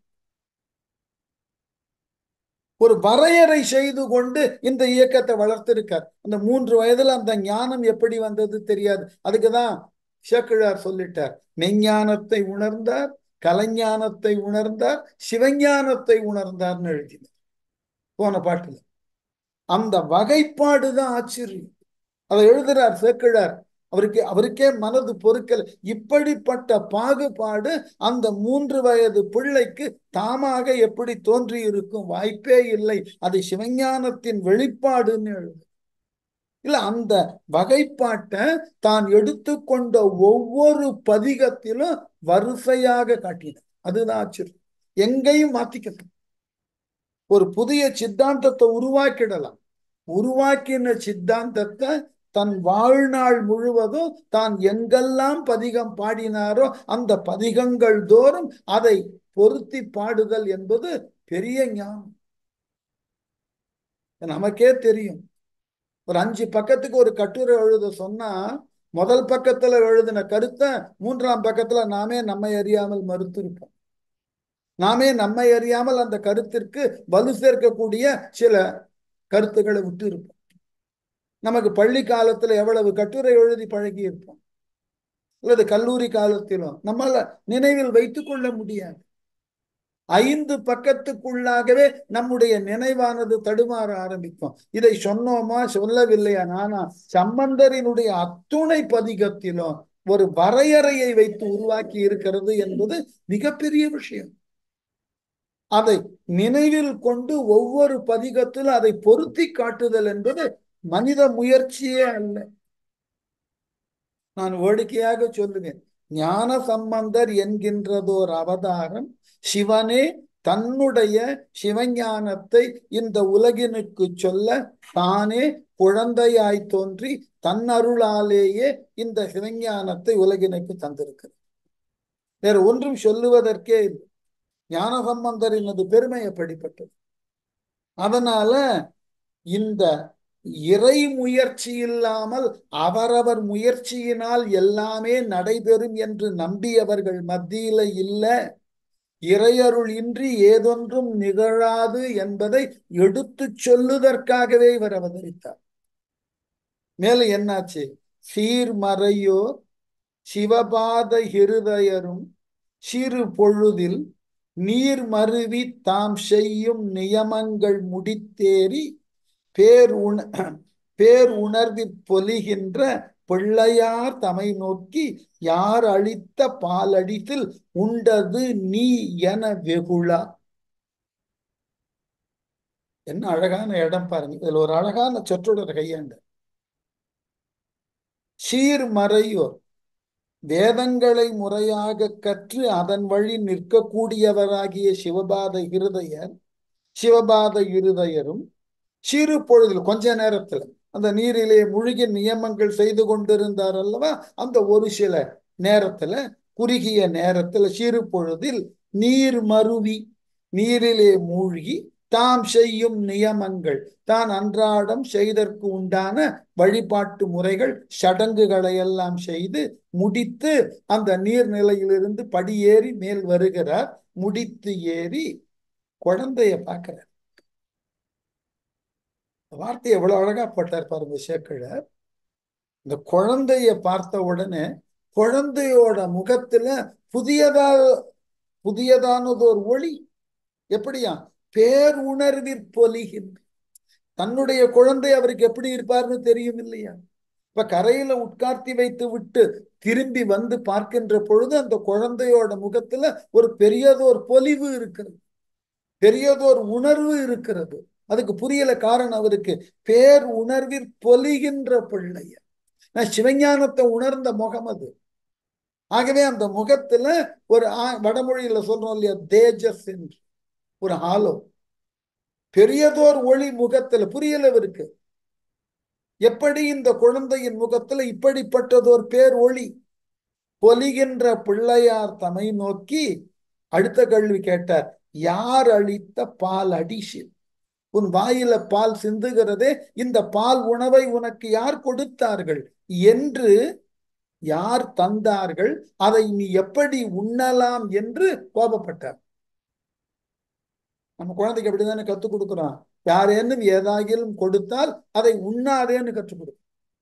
Speaker 1: ஒரு வரையறை செய்து கொண்டு இந்த இயக்கத்தை வளர்த்திருக்கார் அந்த மூன்று வயதுல அந்த ஞானம் எப்படி வந்தது தெரியாது அதுக்குதான் சேக்கிழார் சொல்லிட்டார் மெஞ்ஞானத்தை உணர்ந்தார் கலைஞானத்தை உணர்ந்தார் சிவஞானத்தை உணர்ந்தார்னு எழுதினார் போன பாட்டுல அந்த வகைப்பாடு தான் ஆச்சரியம் அதை எழுதுறார் சேக்கிழார் அவருக்கு அவருக்கே மனது பொறுக்கல இப்படிப்பட்ட பாகுபாடு அந்த மூன்று வயது பிள்ளைக்கு தாமாக எப்படி தோன்றி இருக்கும் வாய்ப்பே இல்லை அது சிவஞானத்தின் வெளிப்பாடுன்னு எழுது இல்ல அந்த வகைப்பாட்டை தான் எடுத்துக்கொண்ட ஒவ்வொரு பதிகத்திலும் வரிசையாக காட்டினார் அதுதான் ஆச்சரியம் எங்கேயும் மாத்திக்கணும் ஒரு புதிய சித்தாந்தத்தை உருவாக்கிடலாம் உருவாக்கின சித்தாந்தத்தை தன் வாழ்நாள் முழுவதும் தான் எங்கெல்லாம் பதிகம் பாடினாரோ அந்த பதிகங்கள் தோறும் அதை பொருத்தி பாடுதல் என்பது பெரிய ஞானம் நமக்கே தெரியும் ஒரு அஞ்சு பக்கத்துக்கு ஒரு கட்டுரை எழுத சொன்னா முதல் பக்கத்துல எழுதின கருத்தை மூன்றாம் பக்கத்துல நாமே நம்மை அறியாமல் மறுத்திருப்போம் நாமே நம்மை அறியாமல் அந்த கருத்திற்கு வலு சேர்க்கக்கூடிய சில கருத்துக்களை விட்டு இருப்போம் நமக்கு பள்ளி காலத்துல எவ்வளவு கட்டுரை எழுதி பழகி இருப்போம் அல்லது கல்லூரி காலத்திலும் நம்மால நினைவில் வைத்துக் கொள்ள முடியாது ஐந்து பக்கத்துக்குள்ளாகவே நம்முடைய நினைவானது தடுமாற ஆரம்பிக்கும் இதை சொன்னோமா சொல்லவில்லையா நானா சம்பந்தரினுடைய அத்துணை பதிகத்திலும் ஒரு வரையறையை வைத்து உருவாக்கி இருக்கிறது என்பது மிகப்பெரிய விஷயம் அதை நினைவில் கொண்டு ஒவ்வொரு பதிகத்திலும் அதை பொருத்தி காட்டுதல் என்பது மனித முயற்சியே அல்ல நான் வேடிக்கையாக சொல்லுவேன் ஞான சம்பந்தர் என்கின்றதோர் அவதாரம் சிவனே தன்னுடைய சிவஞானத்தை இந்த உலகினுக்கு சொல்ல தானே குழந்தையாய் தோன்றி தன்னருளாலேயே இந்த சிவஞானத்தை உலகினுக்கு தந்திருக்கிறது வேற ஒன்றும் சொல்லுவதற்கே இல்லை ஞான சம்பந்தரினது பெருமை அப்படிப்பட்டது அதனால இந்த இறை முயற்சி இல்லாமல் அவரவர் முயற்சியினால் எல்லாமே நடைபெறும் என்று நம்பியவர்கள் மத்தியில இல்ல இறையருள் இன்றி ஏதொன்றும் நிகழாது என்பதை எடுத்து சொல்லுவதற்காகவே இவர் அவதரித்தார் மேலும் என்னாச்சு சீர்மறையோ சிவபாத ஹிருதயரும் சிறு பொழுதில் நீர் மருவி தாம் செய்யும் நியமங்கள் முடித்தேறி பேர் உண பேர் உணர்வில் பொலிகின்ற பிள்ளையார் தமை நோக்கி யார் அளித்த பாலடித்தில் உண்டது நீ என வெகுளா என்ன அழகான இடம் பாருங்க இதுல ஒரு அழகான சொற்றொடர் கையாண்ட சீர்மறையோர் வேதங்களை முறையாக கற்று அதன் வழி நிற்கக்கூடியவராகிய சிவபாத இருதயர் சிவபாத இருதயரும் சிறு பொழுதில் கொஞ்ச நேரத்துல அந்த நீரிலே முழுகி நியமங்கள் செய்து கொண்டிருந்தார் அல்லவா அந்த ஒரு சில நேரத்துல குறுகிய நேரத்துல சிறு பொழுதில் நீர் மருவி நீரிலே மூழ்கி தாம் செய்யும் நியமங்கள் தான் அன்றாடம் செய்தற்கு உண்டான வழிபாட்டு முறைகள் சடங்குகளை எல்லாம் செய்து முடித்து அந்த நீர்நிலையிலிருந்து படியேறி மேல் வருகிறார் முடித்து ஏறி குழந்தைய பார்க்கிறார் வார்த்தை எவ்வளவு அழகா போட்டார் பாருங்க சேக்கிழர் இந்த குழந்தைய பார்த்த உடனே குழந்தையோட முகத்துல புதியதா புதியதானது ஒரு ஒளி எப்படியா பேருணர்விற் பொலிகின்ற தன்னுடைய குழந்தை அவருக்கு எப்படி இருப்பார்னு தெரியும் இல்லையா இப்ப கரையில உட்கார்த்தி வைத்து விட்டு திரும்பி வந்து பார்க்கின்ற பொழுது அந்த குழந்தையோட முகத்துல ஒரு பெரியதோர் பொலிவு இருக்கிறது பெரியதோர் உணர்வு இருக்கிறது அதுக்கு புரியல காரணம் அவருக்கு பேர் உணர்வில் பொலிகின்ற பிள்ளைய நான் சிவஞானத்தை உணர்ந்த முகம் அது ஆகவே அந்த முகத்துல ஒரு வடமொழியில சொல்றோம் இல்லையா தேஜஸ் என்று ஒரு ஆலோ பெரியதோர் ஒளி முகத்துல புரியல இவருக்கு எப்படி இந்த குழந்தையின் முகத்துல இப்படிப்பட்டதோர் பேர் ஒளி பொலிகின்ற பிள்ளையார் தமை நோக்கி அடுத்த கேள்வி கேட்டார் யார் அளித்த பால் அடிஷில் உன் வாயில பால் சிந்துகிறதே இந்த பால் உணவை உனக்கு யார் கொடுத்தார்கள் என்று யார் தந்தார்கள் அதை நீ எப்படி உண்ணலாம் என்று கோபப்பட்டார் நம்ம குழந்தைக்கு அப்படிதானே கத்துக் கொடுக்கிறோம் யாரேனும் ஏதாகிலும் கொடுத்தால் அதை உண்ணாதேன்னு கற்றுக் கொடுக்கும்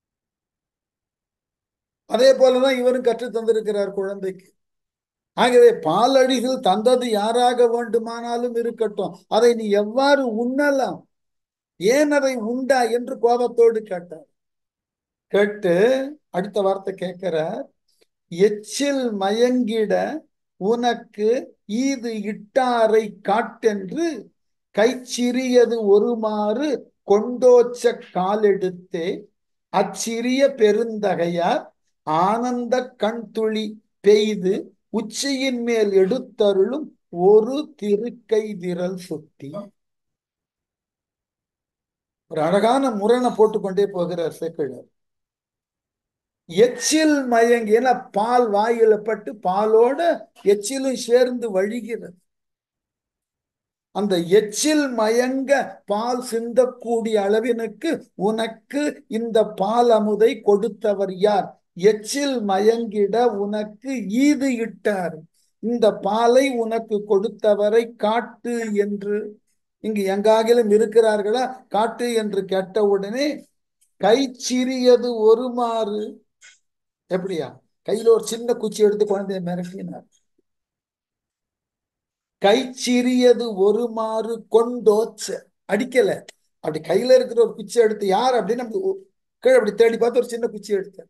Speaker 1: அதே போலதான் இவரும் கற்று தந்திருக்கிறார் குழந்தைக்கு ஆகவே பாலடிகள் தந்தது யாராக வேண்டுமானாலும் இருக்கட்டும் அதை நீ எவ்வாறு உண்ணலாம் ஏன் அதை உண்டா என்று கோபத்தோடு கேட்டார் கேட்டு அடுத்த வார்த்தை கேட்கிறார் எச்சில் மயங்கிட உனக்கு ஈது இட்டாரை காட்டென்று கைச்சிறியது ஒருமாறு கொண்டோச்ச காலெடுத்தே அச்சிறிய பெருந்தகையார் ஆனந்த கண் துளி பெய்து உச்சியின் மேல் எடுத்தருளும் ஒரு திருக்கை விரல் சுத்தி ஒரு அழகான முரணை போட்டுக்கொண்டே போகிறார் சேக்கிழர் எச்சில் மயங்கி ஏன்னா பால் வாயில பட்டு பாலோட எச்சிலும் சேர்ந்து வழிகிறது அந்த எச்சில் மயங்க பால் சிந்தக்கூடிய அளவினுக்கு உனக்கு இந்த பால் அமுதை கொடுத்தவர் யார் எச்சில் மயங்கிட உனக்கு ஈது இட்டார் இந்த பாலை உனக்கு கொடுத்தவரை காட்டு என்று இங்கு எங்காகிலும் இருக்கிறார்களா காட்டு என்று கேட்டவுடனே கை சிறியது ஒரு மாறு எப்படியா கையில ஒரு சின்ன குச்சி எடுத்து குழந்தைய மிரட்டினார் கை சிறியது ஒரு மாறு கொண்டோச்ச அடிக்கல அப்படி கையில இருக்கிற ஒரு குச்சி எடுத்து யார் அப்படின்னு நம்ம கீழே அப்படி தேடி பார்த்து ஒரு சின்ன குச்சி எடுத்தார்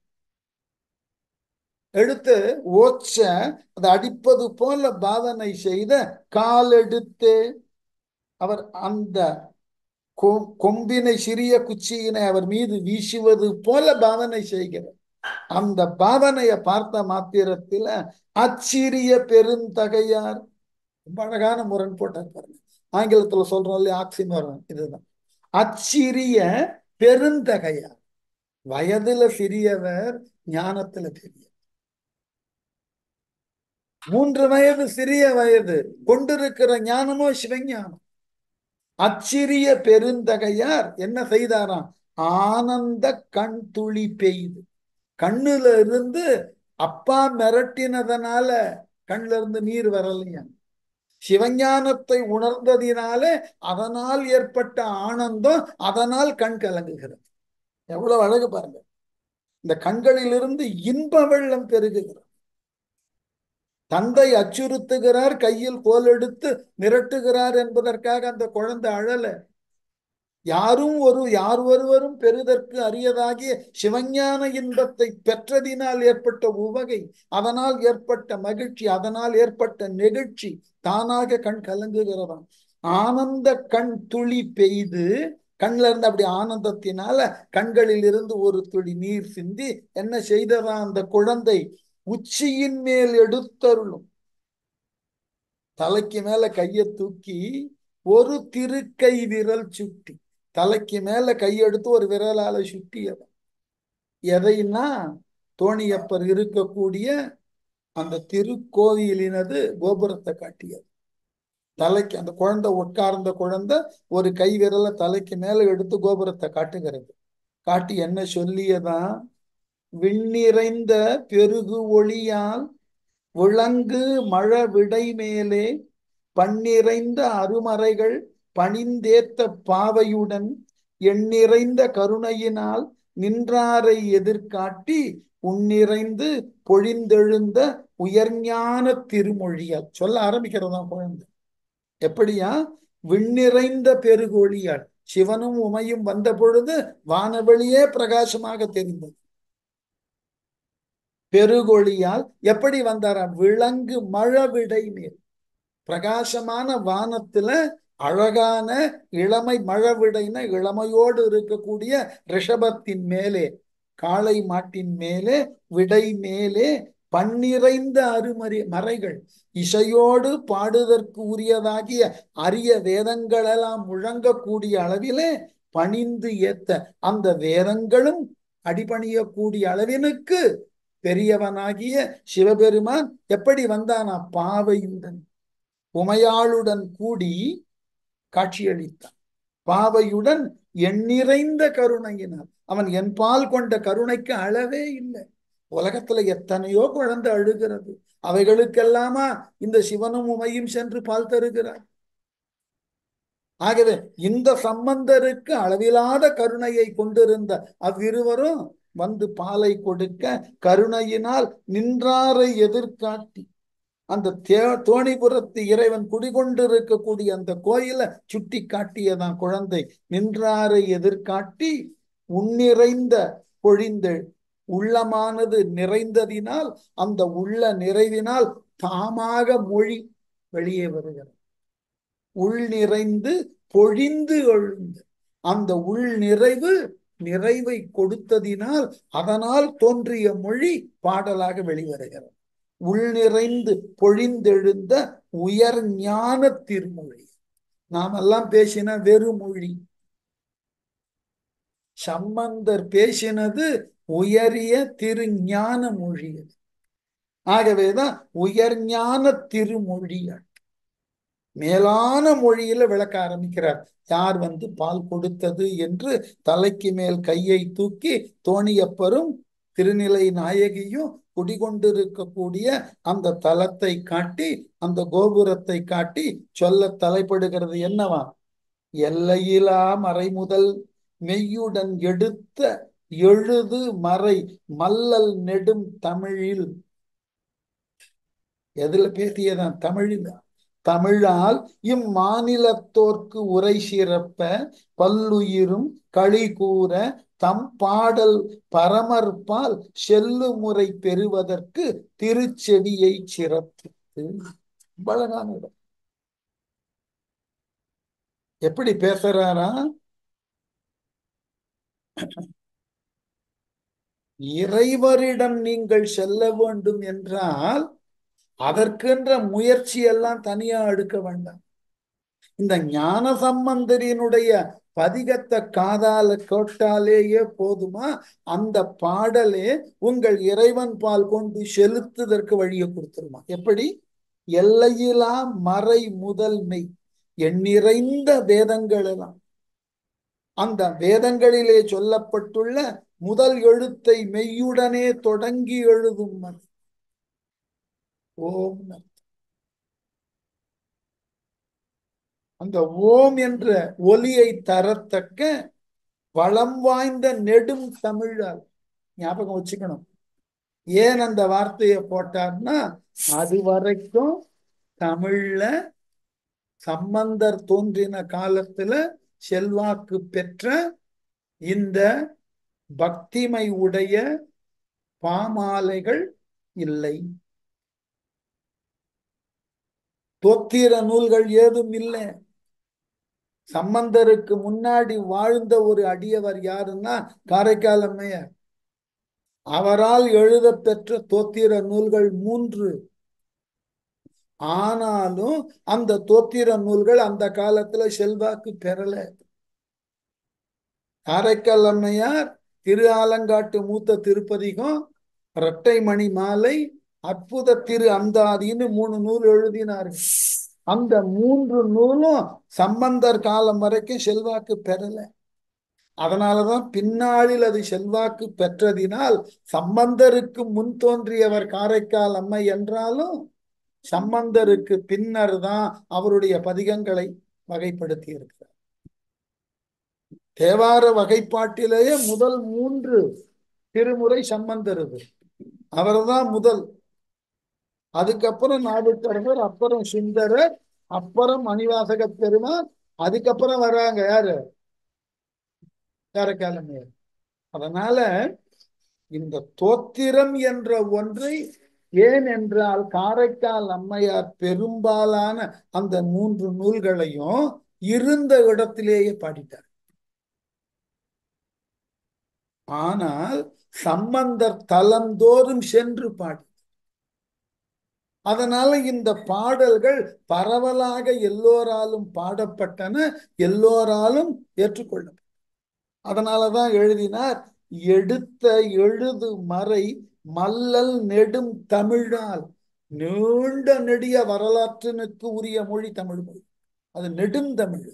Speaker 1: எடுத்து ஓச்ச அதை அடிப்பது போல பாவனை செய்த கால் எடுத்து அவர் அந்த கொம்பினை சிறிய குச்சியினை அவர் மீது வீசுவது போல பாவனை செய்கிறார் அந்த பாவனையை பார்த்த மாத்திரத்துல அச்சிறிய பெருந்தகையார் ரொம்ப அழகான முரண் போட்டார் பாருங்க ஆங்கிலத்துல சொல்றோம் இல்லையா ஆக்சிமரம் இதுதான் அச்சிறிய பெருந்தகையார் வயதுல சிறியவர் ஞானத்துல பெரியவர் மூன்று வயது சிறிய வயது கொண்டிருக்கிற ஞானமோ சிவஞானம் அச்சிறிய பெருந்தகையார் என்ன செய்தாராம் ஆனந்த கண் துளி பெய்து கண்ணுல இருந்து அப்பா மிரட்டினதனால கண்ணுல இருந்து நீர் வரலையா சிவஞானத்தை உணர்ந்ததினாலே அதனால் ஏற்பட்ட ஆனந்தம் அதனால் கண் கலங்குகிறது எவ்வளவு அழகு பாருங்க இந்த கண்களிலிருந்து இன்ப வெள்ளம் பெருகுகிறது தந்தை அச்சுறுத்துகிறார் கையில் கோல் எடுத்து மிரட்டுகிறார் என்பதற்காக அந்த குழந்தை அழல யாரும் ஒரு யார் ஒருவரும் பெறுதற்கு அரியதாகிய சிவஞான இன்பத்தை பெற்றதினால் ஏற்பட்ட உவகை அதனால் ஏற்பட்ட மகிழ்ச்சி அதனால் ஏற்பட்ட நெகிழ்ச்சி தானாக கண் கலங்குகிறதாம் ஆனந்த கண் துளி பெய்து கண்ல இருந்து அப்படி ஆனந்தத்தினால கண்களில் இருந்து ஒரு துளி நீர் சிந்தி என்ன செய்ததா அந்த குழந்தை உச்சியின் மேல் எடுத்தருளும் தலைக்கு மேல கைய தூக்கி ஒரு திருக்கை விரல் சுட்டி தலைக்கு மேல கையெடுத்து ஒரு விரலால சுட்டியவன் எதைன்னா தோணியப்பர் இருக்கக்கூடிய அந்த திருக்கோவிலினது கோபுரத்தை காட்டியது தலைக்கு அந்த குழந்தை உட்கார்ந்த குழந்தை ஒரு கை விரல தலைக்கு மேல எடுத்து கோபுரத்தை காட்டுகிறது காட்டி என்ன சொல்லியதான் விண்ணிறைந்த பெருகு ஒளியால் விளங்கு மழ விடை மேலே பன்னிறைந்த அருமறைகள் பணிந்தேத்த பாவையுடன் எண்ணிறைந்த கருணையினால் நின்றாரை எதிர்காட்டி உன்னிறைந்து பொழிந்தெழுந்த உயர்ஞான திருமொழியால் சொல்ல ஆரம்பிக்கிறதா குழந்தை எப்படியா விண்ணிறைந்த பெருகொழியால் சிவனும் உமையும் வந்த பொழுது வானவெளியே பிரகாசமாக தெரிந்தது பெருகொழியால் எப்படி வந்தாரா விலங்கு மழவிடை மேல் பிரகாசமான வானத்துல அழகான இளமை மழவிடைன இளமையோடு இருக்கக்கூடிய ரிஷபத்தின் மேலே காளை மாட்டின் மேலே விடை மேலே பன்னிறைந்த அருமறி மறைகள் இசையோடு பாடுதற்கு உரியதாகிய அரிய வேதங்களெல்லாம் முழங்கக்கூடிய அளவிலே பணிந்து ஏத்த அந்த வேதங்களும் அடிபணியக்கூடிய அளவினுக்கு பெரியவனாகிய சிவபெருமான் எப்படி வந்தானா பாவையுடன் உமையாளுடன் கூடி காட்சியளித்தான் பாவையுடன் எண்ணிறைந்த கருணையினால் அவன் என்பால் கொண்ட கருணைக்கு அளவே இல்லை உலகத்துல எத்தனையோ குழந்தை அழுகிறது அவைகளுக்கெல்லாமா இந்த சிவனும் உமையும் சென்று பால் தருகிறார் ஆகவே இந்த சம்பந்தருக்கு அளவிலாத கருணையை கொண்டிருந்த அவ்விருவரும் வந்து பாலை கொடுக்க கருணையினால் நின்றாரை எதிர்காட்டி அந்த தே தோணிபுரத்து இறைவன் குடிகொண்டிருக்கக்கூடிய அந்த கோயிலை சுட்டி காட்டியதான் குழந்தை நின்றாரை எதிர்காட்டி உன்னிறைந்த பொழிந்து உள்ளமானது நிறைந்ததினால் அந்த உள்ள நிறைவினால் தாமாக மொழி வெளியே வருகிறது உள் நிறைந்து பொழிந்து எழுந்து அந்த உள் நிறைவு நிறைவை கொடுத்ததினால் அதனால் தோன்றிய மொழி பாடலாக வெளிவருகிறது உள் நிறைந்து பொழிந்தெழுந்த உயர் ஞான திருமொழி நாமெல்லாம் பேசின வெறுமொழி சம்பந்தர் பேசினது உயரிய திருஞான மொழி அது ஆகவேதான் உயர் ஞான திருமொழிகள் மேலான மொழியில விளக்க ஆரம்பிக்கிறார் யார் வந்து பால் கொடுத்தது என்று தலைக்கு மேல் கையை தூக்கி தோணியப்பரும் திருநிலை நாயகியும் குடிகொண்டிருக்கக்கூடிய அந்த தலத்தை காட்டி அந்த கோபுரத்தை காட்டி சொல்ல தலைப்படுகிறது என்னவா எல்லையிலா மறைமுதல் மெய்யுடன் எடுத்த எழுது மறை மல்லல் நெடும் தமிழில் எதுல பேசியதான் தமிழில் தமிழால் இம்மாநிலத்தோர்க்கு உரை சிறப்ப பல்லுயிரும் களி கூற தம் பாடல் பரமற்பால் செல்லு முறை பெறுவதற்கு திருச்செவியை சிறப்பித்து அழகான இடம் எப்படி பேசுறாரா இறைவரிடம் நீங்கள் செல்ல வேண்டும் என்றால் அதற்கென்ற முயற்சி எல்லாம் தனியா எடுக்க வேண்டாம் இந்த ஞான சம்பந்தரினுடைய பதிகத்தை காதால கேட்டாலேயே போதுமா அந்த பாடலே உங்கள் இறைவன் பால் கொண்டு செலுத்துதற்கு வழியை கொடுத்துருமா எப்படி எல்லையிலா மறை முதல்மை எண்ணிறைந்த வேதங்கள் எல்லாம் அந்த வேதங்களிலே சொல்லப்பட்டுள்ள முதல் எழுத்தை மெய்யுடனே தொடங்கி எழுதும் மறை ஓம் அந்த ஓம் என்ற ஒலியை தரத்தக்க வளம் வாய்ந்த நெடும் தமிழால் ஞாபகம் வச்சுக்கணும் ஏன் அந்த வார்த்தையை போட்டார்னா அது வரைக்கும் தமிழ்ல சம்பந்தர் தோன்றின காலத்துல செல்வாக்கு பெற்ற இந்த பக்திமை உடைய பாமாலைகள் இல்லை தோத்திர நூல்கள் ஏதும் இல்லை சம்பந்தருக்கு முன்னாடி வாழ்ந்த ஒரு அடியவர் யாருன்னா காரைக்கால் அம்மையார் அவரால் எழுத பெற்ற தோத்திர நூல்கள் மூன்று ஆனாலும் அந்த தோத்திர நூல்கள் அந்த காலத்துல செல்வாக்கு பெறல காரைக்கால் அம்மையார் திரு ஆலங்காட்டு மூத்த திருப்பதிகம் இரட்டை மணி மாலை அற்புத திரு அந்தாதின்னு மூணு நூல் எழுதினார்கள் அந்த மூன்று நூலும் சம்பந்தர் காலம் வரைக்கும் செல்வாக்கு பெறல அதனாலதான் பின்னாளில் அது செல்வாக்கு பெற்றதினால் சம்பந்தருக்கு முன் தோன்றியவர் காரைக்கால் அம்மை என்றாலும் சம்பந்தருக்கு பின்னர் தான் அவருடைய பதிகங்களை வகைப்படுத்தி இருக்கிறார் தேவார வகைப்பாட்டிலேயே முதல் மூன்று திருமுறை சம்பந்தருது அவர்தான் முதல் அதுக்கப்புறம் நாடுத்தரவர் அப்புறம் சுந்தரர் அப்புறம் மணிவாசக பெருமான் அதுக்கப்புறம் வர்றாங்க யாரு காரைக்காலமையர் அதனால இந்த தோத்திரம் என்ற ஒன்றை ஏன் என்றால் காரைக்கால் அம்மையார் பெரும்பாலான அந்த மூன்று நூல்களையும் இருந்த இடத்திலேயே பாடிட்டார் ஆனால் சம்பந்தர் தலந்தோறும் சென்று பாடி அதனால இந்த பாடல்கள் பரவலாக எல்லோராலும் பாடப்பட்டன எல்லோராலும் ஏற்றுக்கொள்ளப்பட்டன அதனாலதான் எழுதினார் எடுத்த எழுது மறை மல்லல் நெடும் தமிழால் நீண்ட நெடிய வரலாற்றினுக்கு உரிய மொழி தமிழ் மொழி அது நெடுந்தமிழ்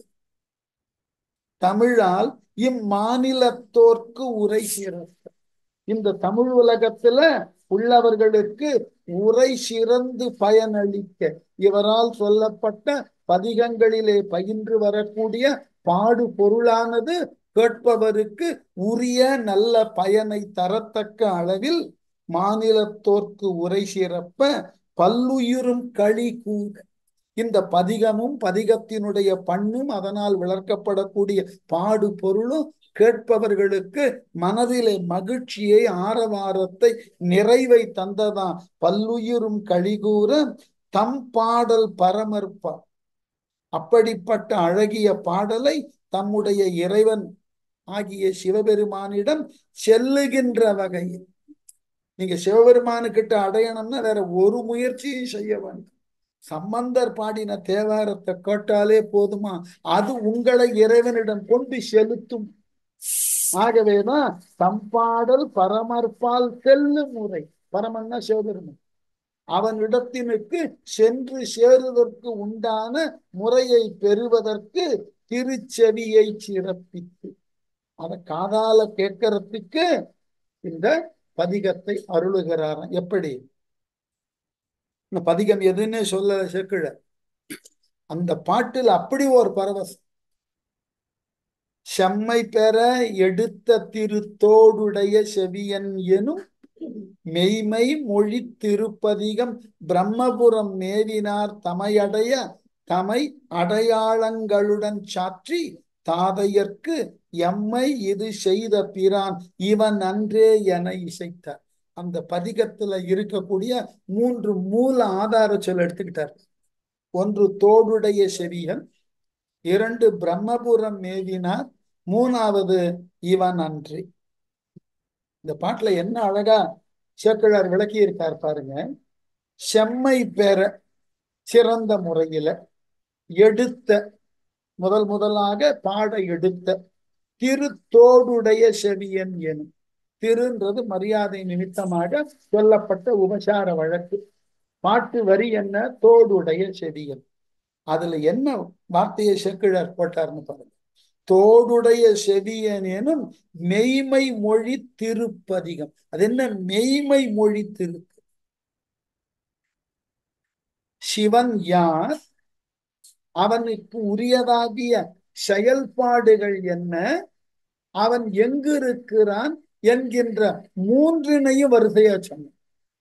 Speaker 1: தமிழால் இம்மாநிலத்தோர்க்கு உரை சிறந்த இந்த தமிழ் உலகத்துல உள்ளவர்களுக்கு உரை சிறந்து பயனளிக்க இவரால் சொல்லப்பட்ட பதிகங்களிலே பயின்று வரக்கூடிய பாடு பொருளானது கேட்பவருக்கு உரிய நல்ல பயனை தரத்தக்க அளவில் மாநிலத்தோர்க்கு உரை சிறப்ப பல்லுயிரும் களி கூட இந்த பதிகமும் பதிகத்தினுடைய பண்ணும் அதனால் விளக்கப்படக்கூடிய பாடு பொருளும் கேட்பவர்களுக்கு மனதிலே மகிழ்ச்சியை ஆரவாரத்தை நிறைவை தந்ததாம் பல்லுயிரும் கழிகூற தம் பாடல் பரமர்ப்பார் அப்படிப்பட்ட அழகிய பாடலை தம்முடைய இறைவன் ஆகிய சிவபெருமானிடம் செல்லுகின்ற வகையில் நீங்க சிவபெருமானுக்கிட்ட அடையணும்னா வேற ஒரு முயற்சியும் செய்ய வேண்டும் சம்பந்தர் பாடின தேவாரத்தை கேட்டாலே போதுமா அது உங்களை இறைவனிடம் கொண்டு செலுத்தும் ஆகவேதான் தம்பாடல் பரமற்பால் செல்லும் முறை பரமன்னா சிவபெருமன் அவனிடத்தினுக்கு சென்று சேருவதற்கு உண்டான முறையை பெறுவதற்கு திருச்செவியை சிறப்பித்து அதை காதால கேட்கறதுக்கு இந்த பதிகத்தை அருளுகிறாராம் எப்படி இந்த பதிகம் எதுன்னு சொல்ல சேர்க்கல அந்த பாட்டில் அப்படி ஒரு பரவசம் செம்மை பெற எடுத்த திருத்தோடுடைய செவியன் எனும் மெய்மை மொழி திருப்பதிகம் பிரம்மபுரம் மேவினார் தமையடைய தமை அடையாளங்களுடன் சாற்றி தாதையர்க்கு எம்மை இது செய்த பிரான் இவன் அன்றே என இசைத்தார் அந்த பதிகத்துல இருக்கக்கூடிய மூன்று மூல ஆதார சொல் எடுத்துக்கிட்டார் ஒன்று தோடுடைய செவியன் இரண்டு பிரம்மபுரம் மேவினார் மூணாவது இவன் அன்றி இந்த பாட்டுல என்ன அழகா சேக்கிழார் விளக்கி இருக்கார் பாருங்க செம்மை பெற சிறந்த முறையில எடுத்த முதல் முதலாக பாட எடுத்த திருத்தோடுடைய செவியன் எனும் திருன்றது மரியாதை நிமித்தமாக சொல்லப்பட்ட உபசார வழக்கு பாட்டு வரி என்ன தோடுடைய செவியன் அதுல என்ன வார்த்தையை செக்கிழார் போட்டார்னு பாருங்க தோடுடைய செவியனேனும் மெய்மை மொழி திருப்பதிகம் அது என்ன மெய்மை மொழி திரு சிவன் யார் அவனுக்கு உரியதாகிய செயல்பாடுகள் என்ன அவன் எங்கு இருக்கிறான் என்கின்ற மூன்றினையும் வரிசையா சொன்ன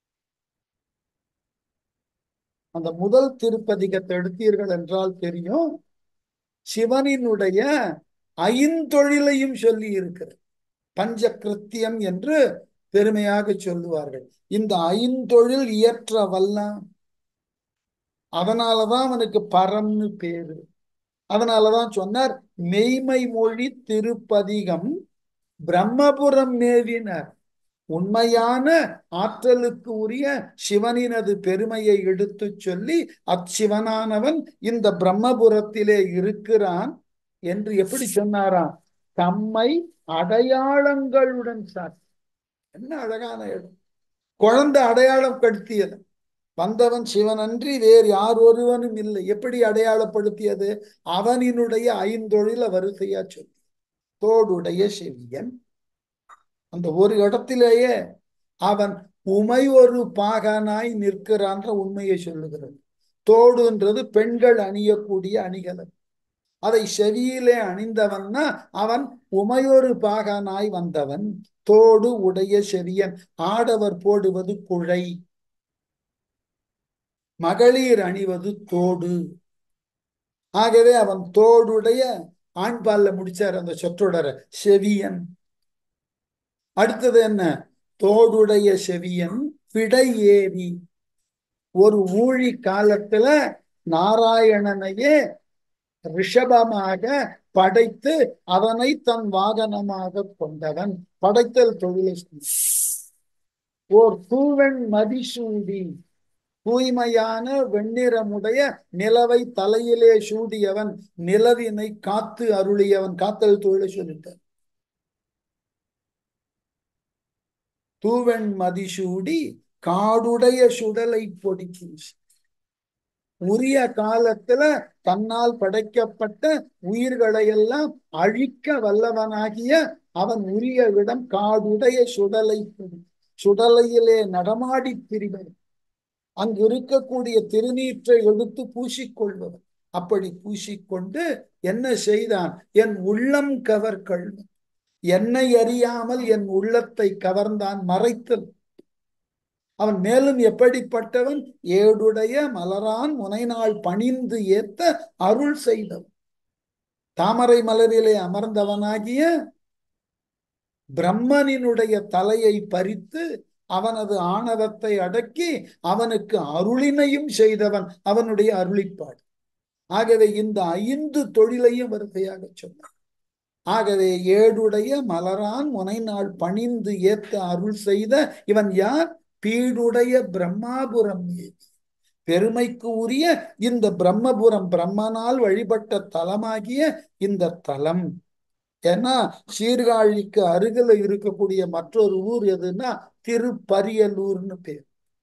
Speaker 1: அந்த முதல் திருப்பதிகத்தை எடுத்தீர்கள் என்றால் தெரியும் சிவனினுடைய ஐந்தொழிலையும் சொல்லி இருக்கிறது பஞ்ச கிருத்தியம் என்று பெருமையாக சொல்லுவார்கள் இந்த ஐந்தொழில் இயற்ற வல்லாம் அதனாலதான் அவனுக்கு பரம்னு பேரு அதனாலதான் சொன்னார் மெய்மை மொழி திருப்பதிகம் பிரம்மபுரம் மேவினர் உண்மையான ஆற்றலுக்கு உரிய சிவனினது பெருமையை எடுத்து சொல்லி அச்சிவனானவன் இந்த பிரம்மபுரத்திலே இருக்கிறான் என்று எப்படி சொன்னாராம் தம்மை அடையாளங்களுடன் சாட்சி என்ன அழகான இடம் குழந்தை அடையாளம் படுத்தியது வந்தவன் சிவனன்றி வேறு யார் ஒருவனும் இல்லை எப்படி அடையாளப்படுத்தியது அவனினுடைய ஐந்தொழில வரிசையா சொல்லி தோடுடைய செவியன் அந்த ஒரு இடத்திலேயே அவன் உமை ஒரு பாகனாய் நிற்கிறான்ற உண்மையை சொல்லுகிறது தோடுன்றது பெண்கள் அணியக்கூடிய அணிகலன் அதை செவியிலே அணிந்தவன்னா அவன் உமையொரு பாகனாய் வந்தவன் தோடு உடைய செவியன் ஆடவர் போடுவது குழை மகளிர் அணிவது தோடு ஆகவே அவன் தோடுடைய ஆண்பால்ல முடிச்சார் அந்த சொற்றொடர செவியன் அடுத்தது என்ன தோடுடைய செவியன் விடை ஏவி ஒரு ஊழி காலத்துல நாராயணனையே ரிஷபமாக படைத்து அவனை தன் வாகனமாக கொண்டவன் படைத்தல் தொழிலை ஓர் தூவன் மதிசூடி தூய்மையான வெண்ணிறமுடைய நிலவை தலையிலே சூடியவன் நிலவினை காத்து அருளியவன் காத்தல் தொழிலை சொல்லிட்டார் தூவன் மதிசூடி காடுடைய சுடலை பொடிக்கும் உரிய காலத்துல தன்னால் படைக்கப்பட்ட உயிர்களை எல்லாம் அழிக்க வல்லவனாகிய அவன் உரிய விடம் காடுடைய சுடலை சுடலையிலே நடமாடி திரிவன் அங்கு இருக்கக்கூடிய திருநீற்றை எடுத்து பூசிக்கொள்பவன் அப்படி பூசிக்கொண்டு என்ன செய்தான் என் உள்ளம் கவர்கள் என்னை அறியாமல் என் உள்ளத்தை கவர்ந்தான் மறைத்தல் அவன் மேலும் எப்படிப்பட்டவன் ஏடுடைய மலரான் முனைநாள் பணிந்து ஏத்த அருள் செய்தவன் தாமரை மலரிலே அமர்ந்தவனாகிய பிரம்மனினுடைய தலையை பறித்து அவனது ஆணவத்தை அடக்கி அவனுக்கு அருளினையும் செய்தவன் அவனுடைய அருளிப்பாடு ஆகவே இந்த ஐந்து தொழிலையும் வரிசையாக சொன்னான் ஆகவே ஏடுடைய மலரான் முனைநாள் பணிந்து ஏத்த அருள் செய்த இவன் யார் பீடுடைய பிரம்மாபுரம் ஏவி பெருமைக்கு உரிய இந்த பிரம்மபுரம் பிரம்மனால் வழிபட்ட தலமாகிய இந்த தலம் ஏன்னா சீர்காழிக்கு அருகில இருக்கக்கூடிய மற்றொரு ஊர் எதுன்னா திருப்பரியலூர்னு பேர்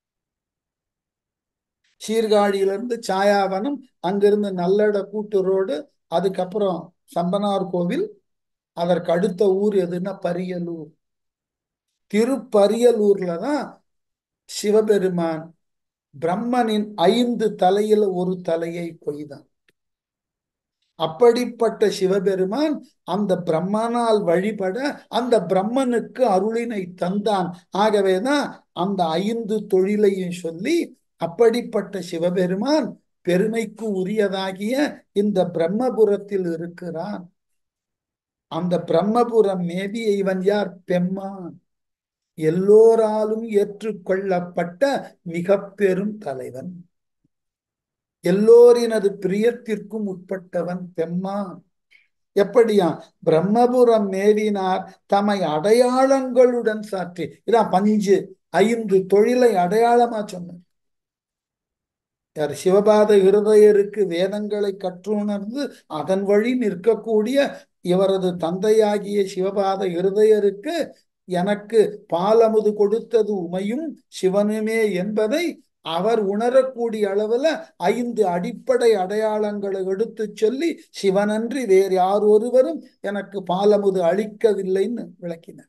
Speaker 1: சீர்காழியிலிருந்து சாயாவனம் அங்கிருந்து நல்லட கூட்டுரோடு அதுக்கப்புறம் சம்பனார் கோவில் அதற்கு அடுத்த ஊர் எதுன்னா பரியலூர் திருப்பரியலூர்ல தான் சிவபெருமான் பிரம்மனின் ஐந்து தலையில ஒரு தலையை கொய்தான் அப்படிப்பட்ட சிவபெருமான் அந்த பிரம்மனால் வழிபட அந்த பிரம்மனுக்கு அருளினை தந்தான் ஆகவேதான் அந்த ஐந்து தொழிலையும் சொல்லி அப்படிப்பட்ட சிவபெருமான் பெருமைக்கு உரியதாகிய இந்த பிரம்மபுரத்தில் இருக்கிறான் அந்த பிரம்மபுரம் மேவிய இவன் யார் பெம்மான் எல்லோராலும் ஏற்றுக்கொள்ளப்பட்ட மிக பெரும் தலைவன் எல்லோரினது பிரியத்திற்கும் உட்பட்டவன் பெம்மான் எப்படியா பிரம்மபுரம் மேவினார் தம்மை அடையாளங்களுடன் சாற்றி இதான் பஞ்சு ஐந்து தொழிலை அடையாளமா சொன்னார் யார் சிவபாத இருதயருக்கு வேதங்களை கற்றுணர்ந்து அதன் வழி நிற்கக்கூடிய இவரது தந்தையாகிய சிவபாத இருதயருக்கு எனக்கு பாலமுது கொடுத்தது உமையும் சிவனுமே என்பதை அவர் உணரக்கூடிய அளவுல ஐந்து அடிப்படை அடையாளங்களை எடுத்து சொல்லி சிவனன்றி வேறு யார் ஒருவரும் எனக்கு பாலமுது அளிக்கவில்லைன்னு விளக்கினார்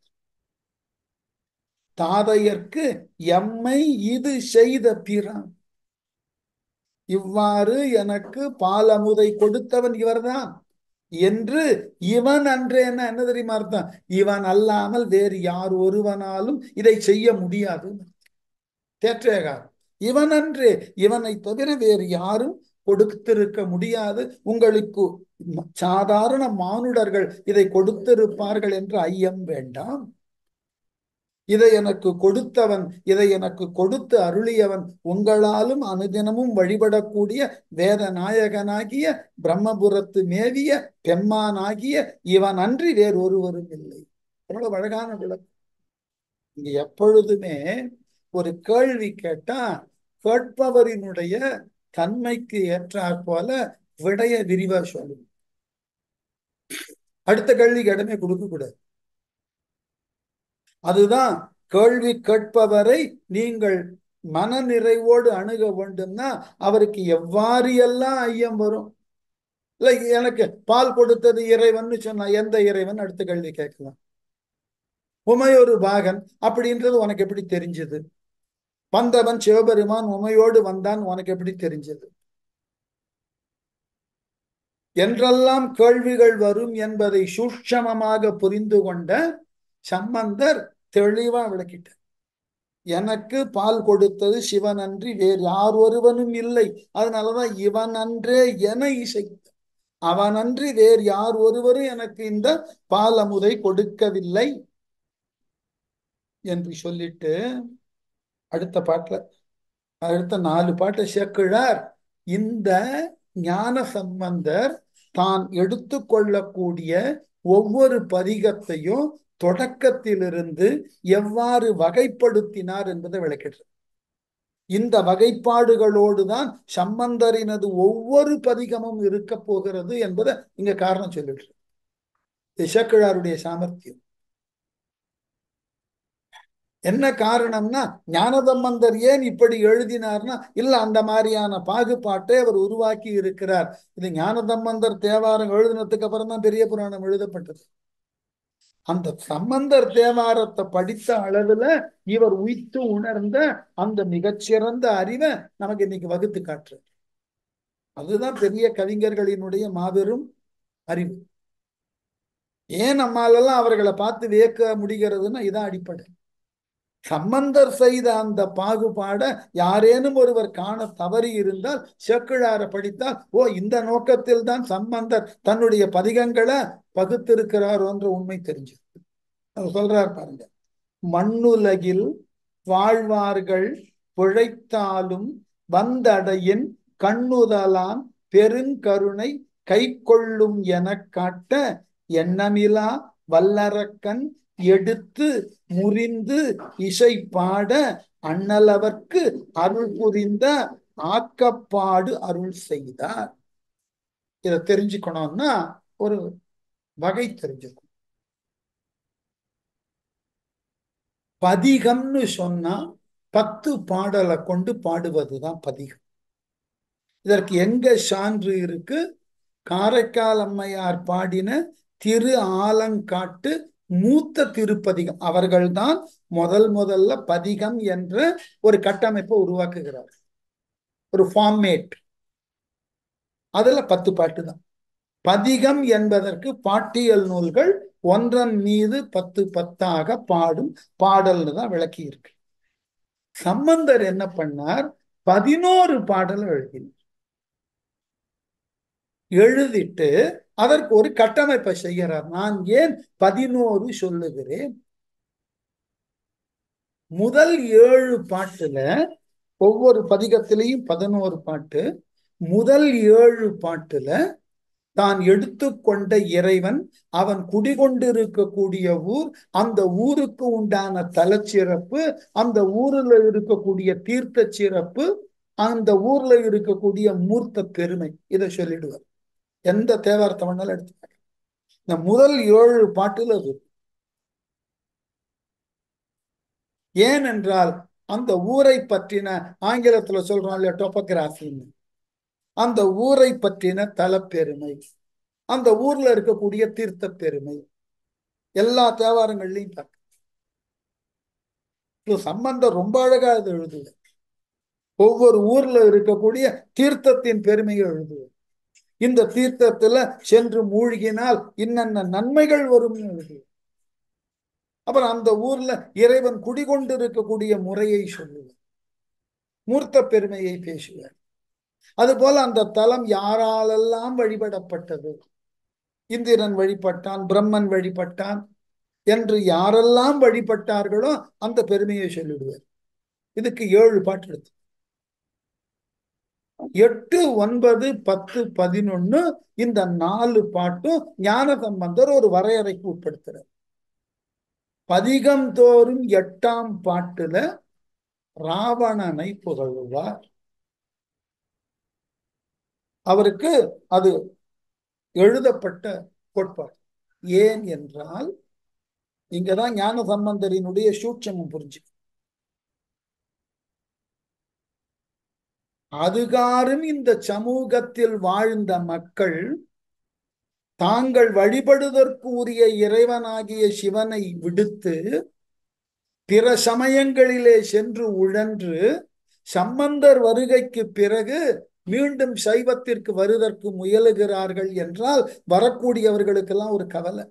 Speaker 1: தாதையர்க்கு எம்மை இது செய்த பிறான் இவ்வாறு எனக்கு பாலமுதை கொடுத்தவன் இவர்தான் என்று இவன் அன்றே என்ன என்ன தெரியுமா அர்த்தம் இவன் அல்லாமல் வேறு யார் ஒருவனாலும் இதை செய்ய முடியாது தேற்றேகார் இவன் அன்றே இவனை தவிர வேறு யாரும் கொடுத்திருக்க முடியாது உங்களுக்கு சாதாரண மானுடர்கள் இதை கொடுத்திருப்பார்கள் என்று ஐயம் வேண்டாம் இதை எனக்கு கொடுத்தவன் இதை எனக்கு கொடுத்து அருளியவன் உங்களாலும் அனுதினமும் வழிபடக்கூடிய வேத நாயகனாகிய பிரம்மபுரத்து மேவிய பெம்மானாகிய இவன் அன்றி வேறு ஒருவரும் இல்லை எவ்வளவு அழகான விளக்கம் இங்க எப்பொழுதுமே ஒரு கேள்வி கேட்டா கேட்பவரினுடைய தன்மைக்கு ஏற்றாற் போல விடைய விரிவா சொல்லணும் அடுத்த கேள்விக்கு இடமே கொடுக்க கூடாது அதுதான் கேள்வி கேட்பவரை நீங்கள் மன நிறைவோடு அணுக வேண்டும்னா அவருக்கு எவ்வாறு எல்லாம் ஐயம் வரும் இல்ல எனக்கு பால் கொடுத்தது இறைவன் சொன்னா எந்த இறைவன் அடுத்த கேள்வி கேட்கலாம் உமையொரு பாகன் அப்படின்றது உனக்கு எப்படி தெரிஞ்சது வந்தவன் சிவபெருமான் உமையோடு வந்தான் உனக்கு எப்படி தெரிஞ்சது என்றெல்லாம் கேள்விகள் வரும் என்பதை சூட்சமமாக புரிந்து கொண்ட சம்பந்தர் தெளிவா விளக்கிட்டார் எனக்கு பால் கொடுத்தது சிவன் அன்றி வேறு யார் ஒருவனும் இல்லை அதனாலதான் இவன் அன்றே என இசைத்த அவன் அன்றி வேறு யார் ஒருவரும் எனக்கு இந்த பால் அமுதை கொடுக்கவில்லை என்று சொல்லிட்டு அடுத்த பாட்டுல அடுத்த நாலு பாட்டை சேர்க்கிறார் இந்த ஞான சம்பந்தர் தான் எடுத்துக்கொள்ளக்கூடிய ஒவ்வொரு பதிகத்தையும் தொடக்கத்திலிருந்து எவ்வாறு வகைப்படுத்தினார் என்பதை விளக்கிடுறார் இந்த வகைப்பாடுகளோடு தான் சம்பந்தரினது ஒவ்வொரு பதிகமும் இருக்க போகிறது என்பதை இங்க காரணம் சொல்லிடுற இசக்கிழாருடைய சாமர்த்தியம் என்ன காரணம்னா ஞானதம்பந்தர் ஏன் இப்படி எழுதினார்னா இல்ல அந்த மாதிரியான பாகுபாட்டை அவர் உருவாக்கி இருக்கிறார் இது ஞானதம்பந்தர் தேவாரம் எழுதினதுக்கு அப்புறம் தான் பெரிய புராணம் எழுதப்பட்டது அந்த சம்பந்தர் தேவாரத்தை படித்த அளவுல இவர் உய்த்து உணர்ந்த அந்த மிகச்சிறந்த அறிவை நமக்கு இன்னைக்கு வகுத்து காட்டுற அதுதான் பெரிய கவிஞர்களினுடைய மாபெரும் அறிவு ஏன் நம்மாலெல்லாம் அவர்களை பார்த்து வியக்க முடிகிறதுன்னா இதான் அடிப்படை சம்பந்தர் செய்த அந்த பாகுபாட யாரேனும் ஒருவர் காண தவறி இருந்தால் செக்கிழார படித்தால் ஓ இந்த நோக்கத்தில் தான் சம்பந்தர் தன்னுடைய பதிகங்களை பகுத்திருக்கிறாரோன்ற உண்மை தெரிஞ்சு சொல்றார் பாருங்க மண்ணுலகில் வாழ்வார்கள் பிழைத்தாலும் வந்தடையின் கண்ணுதலான் பெருங்கருணை கை கொள்ளும் என காட்ட எண்ணமிலா வல்லரக்கன் எடுத்து முறிந்து இசை பாட அண்ணலவர்க்கு அருள் புரிந்த ஆக்கப்பாடு அருள் செய்தார் இதை தெரிஞ்சுக்கணும்னா ஒரு வகை தெரிஞ்சுக்கணும் பதிகம்னு சொன்னா பத்து பாடலை கொண்டு பாடுவதுதான் பதிகம் இதற்கு எங்க சான்று இருக்கு காரைக்கால் அம்மையார் பாடின திரு ஆலங்காட்டு மூத்த திருப்பதிகம் அவர்கள்தான் முதல் முதல்ல பதிகம் என்ற ஒரு கட்டமைப்பை உருவாக்குகிறார் ஒரு ஃபார்மேட் அதுல பத்து பாட்டு தான் பதிகம் என்பதற்கு பாட்டியல் நூல்கள் ஒன்றன் மீது பத்து பத்தாக பாடும் பாடல்னு தான் விளக்கி இருக்கு சம்பந்தர் என்ன பண்ணார் பதினோரு பாடல் எழுதினார் எழுதிட்டு அதற்கு ஒரு கட்டமைப்பை செய்கிறார் நான் ஏன் பதினோரு சொல்லுகிறேன் முதல் ஏழு பாட்டுல ஒவ்வொரு பதிகத்திலையும் பதினோரு பாட்டு முதல் ஏழு பாட்டுல தான் எடுத்துக்கொண்ட இறைவன் அவன் குடிகொண்டிருக்கக்கூடிய ஊர் அந்த ஊருக்கு உண்டான தலச்சிறப்பு அந்த ஊர்ல இருக்கக்கூடிய தீர்த்த சிறப்பு அந்த ஊர்ல இருக்கக்கூடிய மூர்த்த பெருமை இதை சொல்லிடுவார் எந்த தேவாரத்தை வேணாலும் எடுத்துக்காங்க இந்த முதல் ஏழு பாட்டுல அது ஏனென்றால் அந்த ஊரை பற்றின ஆங்கிலத்துல சொல்றோம் இல்லையா டொபோகிராஃபின்னு அந்த ஊரை பற்றின தலப்பெருமை அந்த ஊர்ல இருக்கக்கூடிய தீர்த்த பெருமை எல்லா தேவாரங்கள்லையும் பார்க்க சம்பந்தம் ரொம்ப அழகா அது எழுதுது ஒவ்வொரு ஊர்ல இருக்கக்கூடிய தீர்த்தத்தின் பெருமையை எழுதுவது இந்த தீர்த்தத்துல சென்று மூழ்கினால் இன்னென்ன நன்மைகள் வரும் எழுதுவது அப்புறம் அந்த ஊர்ல இறைவன் குடிகொண்டு இருக்கக்கூடிய முறையை சொல்லுவார் மூர்த்த பெருமையை பேசுவார் அதுபோல அந்த தலம் யாராலெல்லாம் வழிபடப்பட்டது இந்திரன் வழிபட்டான் பிரம்மன் வழிபட்டான் என்று யாரெல்லாம் வழிபட்டார்களோ அந்த பெருமையை சொல்லிடுவார் இதுக்கு ஏழு பாட்டு எடுத்து எட்டு ஒன்பது பத்து பதினொன்னு இந்த நாலு பாட்டும் ஞான சம்பந்தர் ஒரு வரையறைக்கு உட்படுத்துறார் பதிகம் தோறும் எட்டாம் பாட்டுல ராவணனை புகழ்வார் அவருக்கு அது எழுதப்பட்ட கோட்பாடு ஏன் என்றால் இங்கதான் ஞான சம்பந்தரினுடைய சூட்சமும் புரிஞ்சு அதுகாரும் இந்த சமூகத்தில் வாழ்ந்த மக்கள் தாங்கள் வழிபடுவதற்கு உரிய இறைவனாகிய சிவனை விடுத்து பிற சமயங்களிலே சென்று உழன்று சம்பந்தர் வருகைக்கு பிறகு மீண்டும் சைவத்திற்கு வருவதற்கு முயலுகிறார்கள் என்றால் வரக்கூடியவர்களுக்கெல்லாம் ஒரு கவலை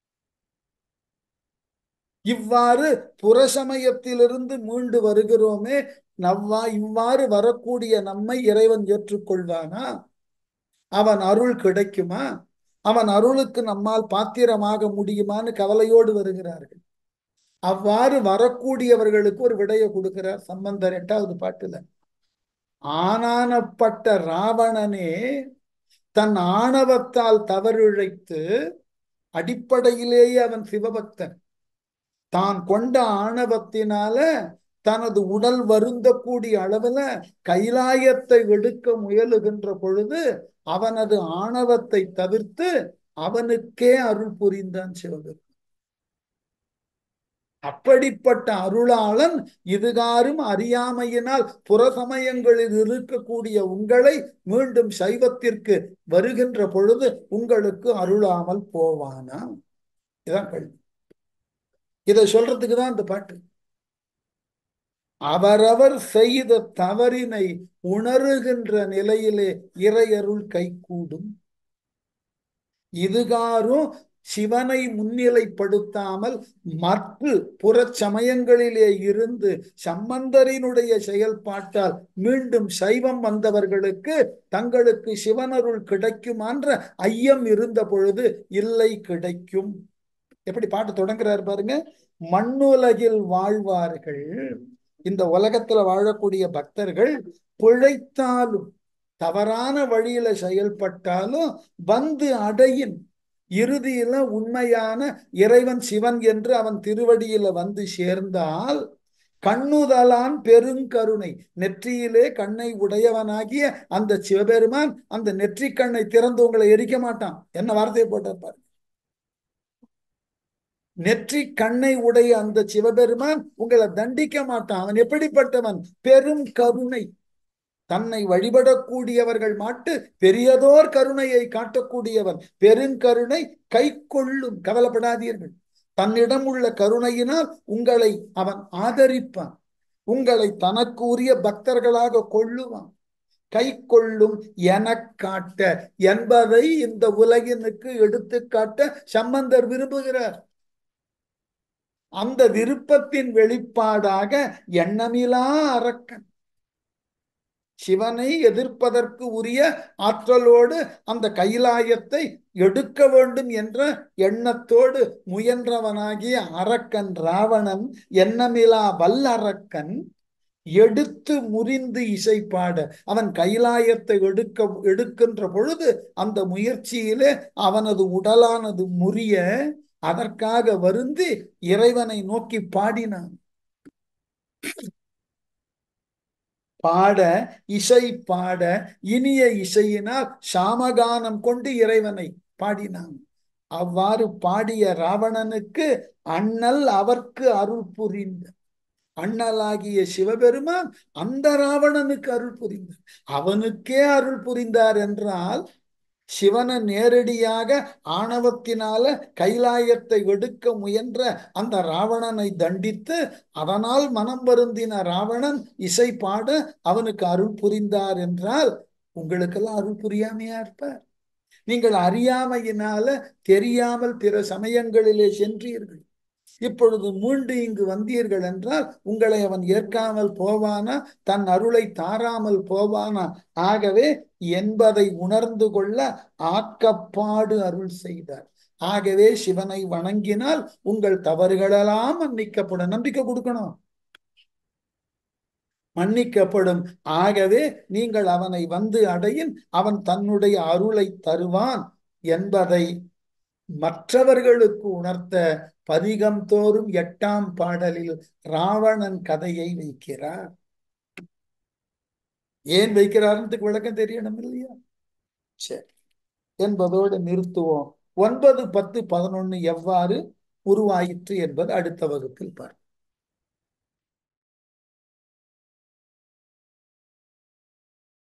Speaker 1: இவ்வாறு புறசமயத்திலிருந்து மீண்டு வருகிறோமே நவ்வா இவ்வாறு வரக்கூடிய நம்மை இறைவன் ஏற்றுக்கொள்வானா அவன் அருள் கிடைக்குமா அவன் அருளுக்கு நம்மால் பாத்திரமாக முடியுமான்னு கவலையோடு வருகிறார்கள் அவ்வாறு வரக்கூடியவர்களுக்கு ஒரு விடையை கொடுக்கிறார் சம்பந்தர் எட்டாவது பாட்டுல ஆனானப்பட்ட ராவணனே தன் ஆணவத்தால் தவறிழைத்து அடிப்படையிலேயே அவன் சிவபக்தன் தான் கொண்ட ஆணவத்தினால தனது உடல் வருந்தக்கூடிய அளவுல கைலாயத்தை எடுக்க முயலுகின்ற பொழுது அவனது ஆணவத்தை தவிர்த்து அவனுக்கே அருள் புரிந்தான் சிவபெருமான் அப்படிப்பட்ட அருளாளன் இதுகாரும் அறியாமையினால் புறசமயங்களில் இருக்கக்கூடிய உங்களை மீண்டும் சைவத்திற்கு வருகின்ற பொழுது உங்களுக்கு அருளாமல் போவானா இதான் கேள்வி இதை சொல்றதுக்கு தான் இந்த பாட்டு அவரவர் செய்த தவறினை உணருகின்ற நிலையிலே இறையருள் கைகூடும் இதுகாரும் சிவனை முன்னிலைப்படுத்தாமல் மற்ற புறச்சமயங்களிலே இருந்து சம்பந்தரினுடைய செயல்பாட்டால் மீண்டும் சைவம் வந்தவர்களுக்கு தங்களுக்கு சிவனருள் கிடைக்குமான்ற ஐயம் இருந்த பொழுது இல்லை கிடைக்கும் எப்படி பாட்டு தொடங்குறாரு பாருங்க மண்ணுலகில் வாழ்வார்கள் இந்த உலகத்துல வாழக்கூடிய பக்தர்கள் பிழைத்தாலும் தவறான வழியில செயல்பட்டாலும் வந்து அடையின் இறுதியில உண்மையான இறைவன் சிவன் என்று அவன் திருவடியில வந்து சேர்ந்தால் கண்ணுதலான் பெருங்கருணை நெற்றியிலே கண்ணை உடையவனாகிய அந்த சிவபெருமான் அந்த நெற்றி கண்ணை திறந்து உங்களை எரிக்க மாட்டான் என்ன வார்த்தையை போட்டிருப்பாரு நெற்றி கண்ணை உடைய அந்த சிவபெருமான் உங்களை தண்டிக்க மாட்டான் அவன் எப்படிப்பட்டவன் பெரும் கருணை தன்னை வழிபடக்கூடியவர்கள் மாட்டு பெரியதோர் கருணையை காட்டக்கூடியவன் பெருங்கருணை கை கொள்ளும் கவலைப்படாதீர்கள் தன்னிடம் உள்ள கருணையினால் உங்களை அவன் ஆதரிப்பான் உங்களை தனக்கு உரிய பக்தர்களாக கொள்ளுவான் கை கொள்ளும் என காட்ட என்பதை இந்த உலகினுக்கு எடுத்து காட்ட சம்பந்தர் விரும்புகிறார் அந்த விருப்பத்தின் வெளிப்பாடாக எண்ணமிலா அரக்கன் சிவனை எதிர்ப்பதற்கு உரிய ஆற்றலோடு அந்த கைலாயத்தை எடுக்க வேண்டும் என்ற எண்ணத்தோடு முயன்றவனாகிய அரக்கன் ராவணன் எண்ணமிலா வல்லரக்கன் எடுத்து முறிந்து இசைப்பாட அவன் கைலாயத்தை எடுக்க எடுக்கின்ற பொழுது அந்த முயற்சியிலே அவனது உடலானது முறிய அதற்காக வருந்தி இறைவனை நோக்கி பாடினான் பாட இசை பாட இனிய இசையினால் சாமகானம் கொண்டு இறைவனை பாடினான் அவ்வாறு பாடிய ராவணனுக்கு அண்ணல் அவர்க்கு அருள் புரிந்த அண்ணலாகிய சிவபெருமான் அந்த ராவணனுக்கு அருள் புரிந்தார் அவனுக்கே அருள் புரிந்தார் என்றால் சிவனை நேரடியாக ஆணவத்தினால கைலாயத்தை எடுக்க முயன்ற அந்த ராவணனை தண்டித்து அதனால் மனம் வருந்தின ராவணன் இசை பாட அவனுக்கு அருள் புரிந்தார் என்றால் உங்களுக்கெல்லாம் அருள் புரியாமையா இருப்பார் நீங்கள் அறியாமையினால தெரியாமல் பிற சமயங்களிலே சென்றீர்கள் இப்பொழுது மீண்டு இங்கு வந்தீர்கள் என்றால் உங்களை அவன் ஏற்காமல் போவானா தன் அருளை தாராமல் போவானா ஆகவே என்பதை உணர்ந்து கொள்ள ஆக்கப்பாடு அருள் செய்தார் ஆகவே சிவனை வணங்கினால் உங்கள் தவறுகளெல்லாம் மன்னிக்கப்படும் நம்பிக்கை கொடுக்கணும் மன்னிக்கப்படும் ஆகவே நீங்கள் அவனை வந்து அடையின் அவன் தன்னுடைய அருளை தருவான் என்பதை மற்றவர்களுக்கு உணர்த்த பதிகம் தோறும் எட்டாம் பாடலில் ராவணன் கதையை வைக்கிறார் ஏன் வைக்கிறார்ன்றதுக்கு விளக்கம் தெரியணும் இல்லையா சரி என்பதோடு நிறுத்துவோம் ஒன்பது பத்து பதினொன்னு எவ்வாறு உருவாயிற்று என்பது அடுத்த வகுப்பில் பார்ப்போம்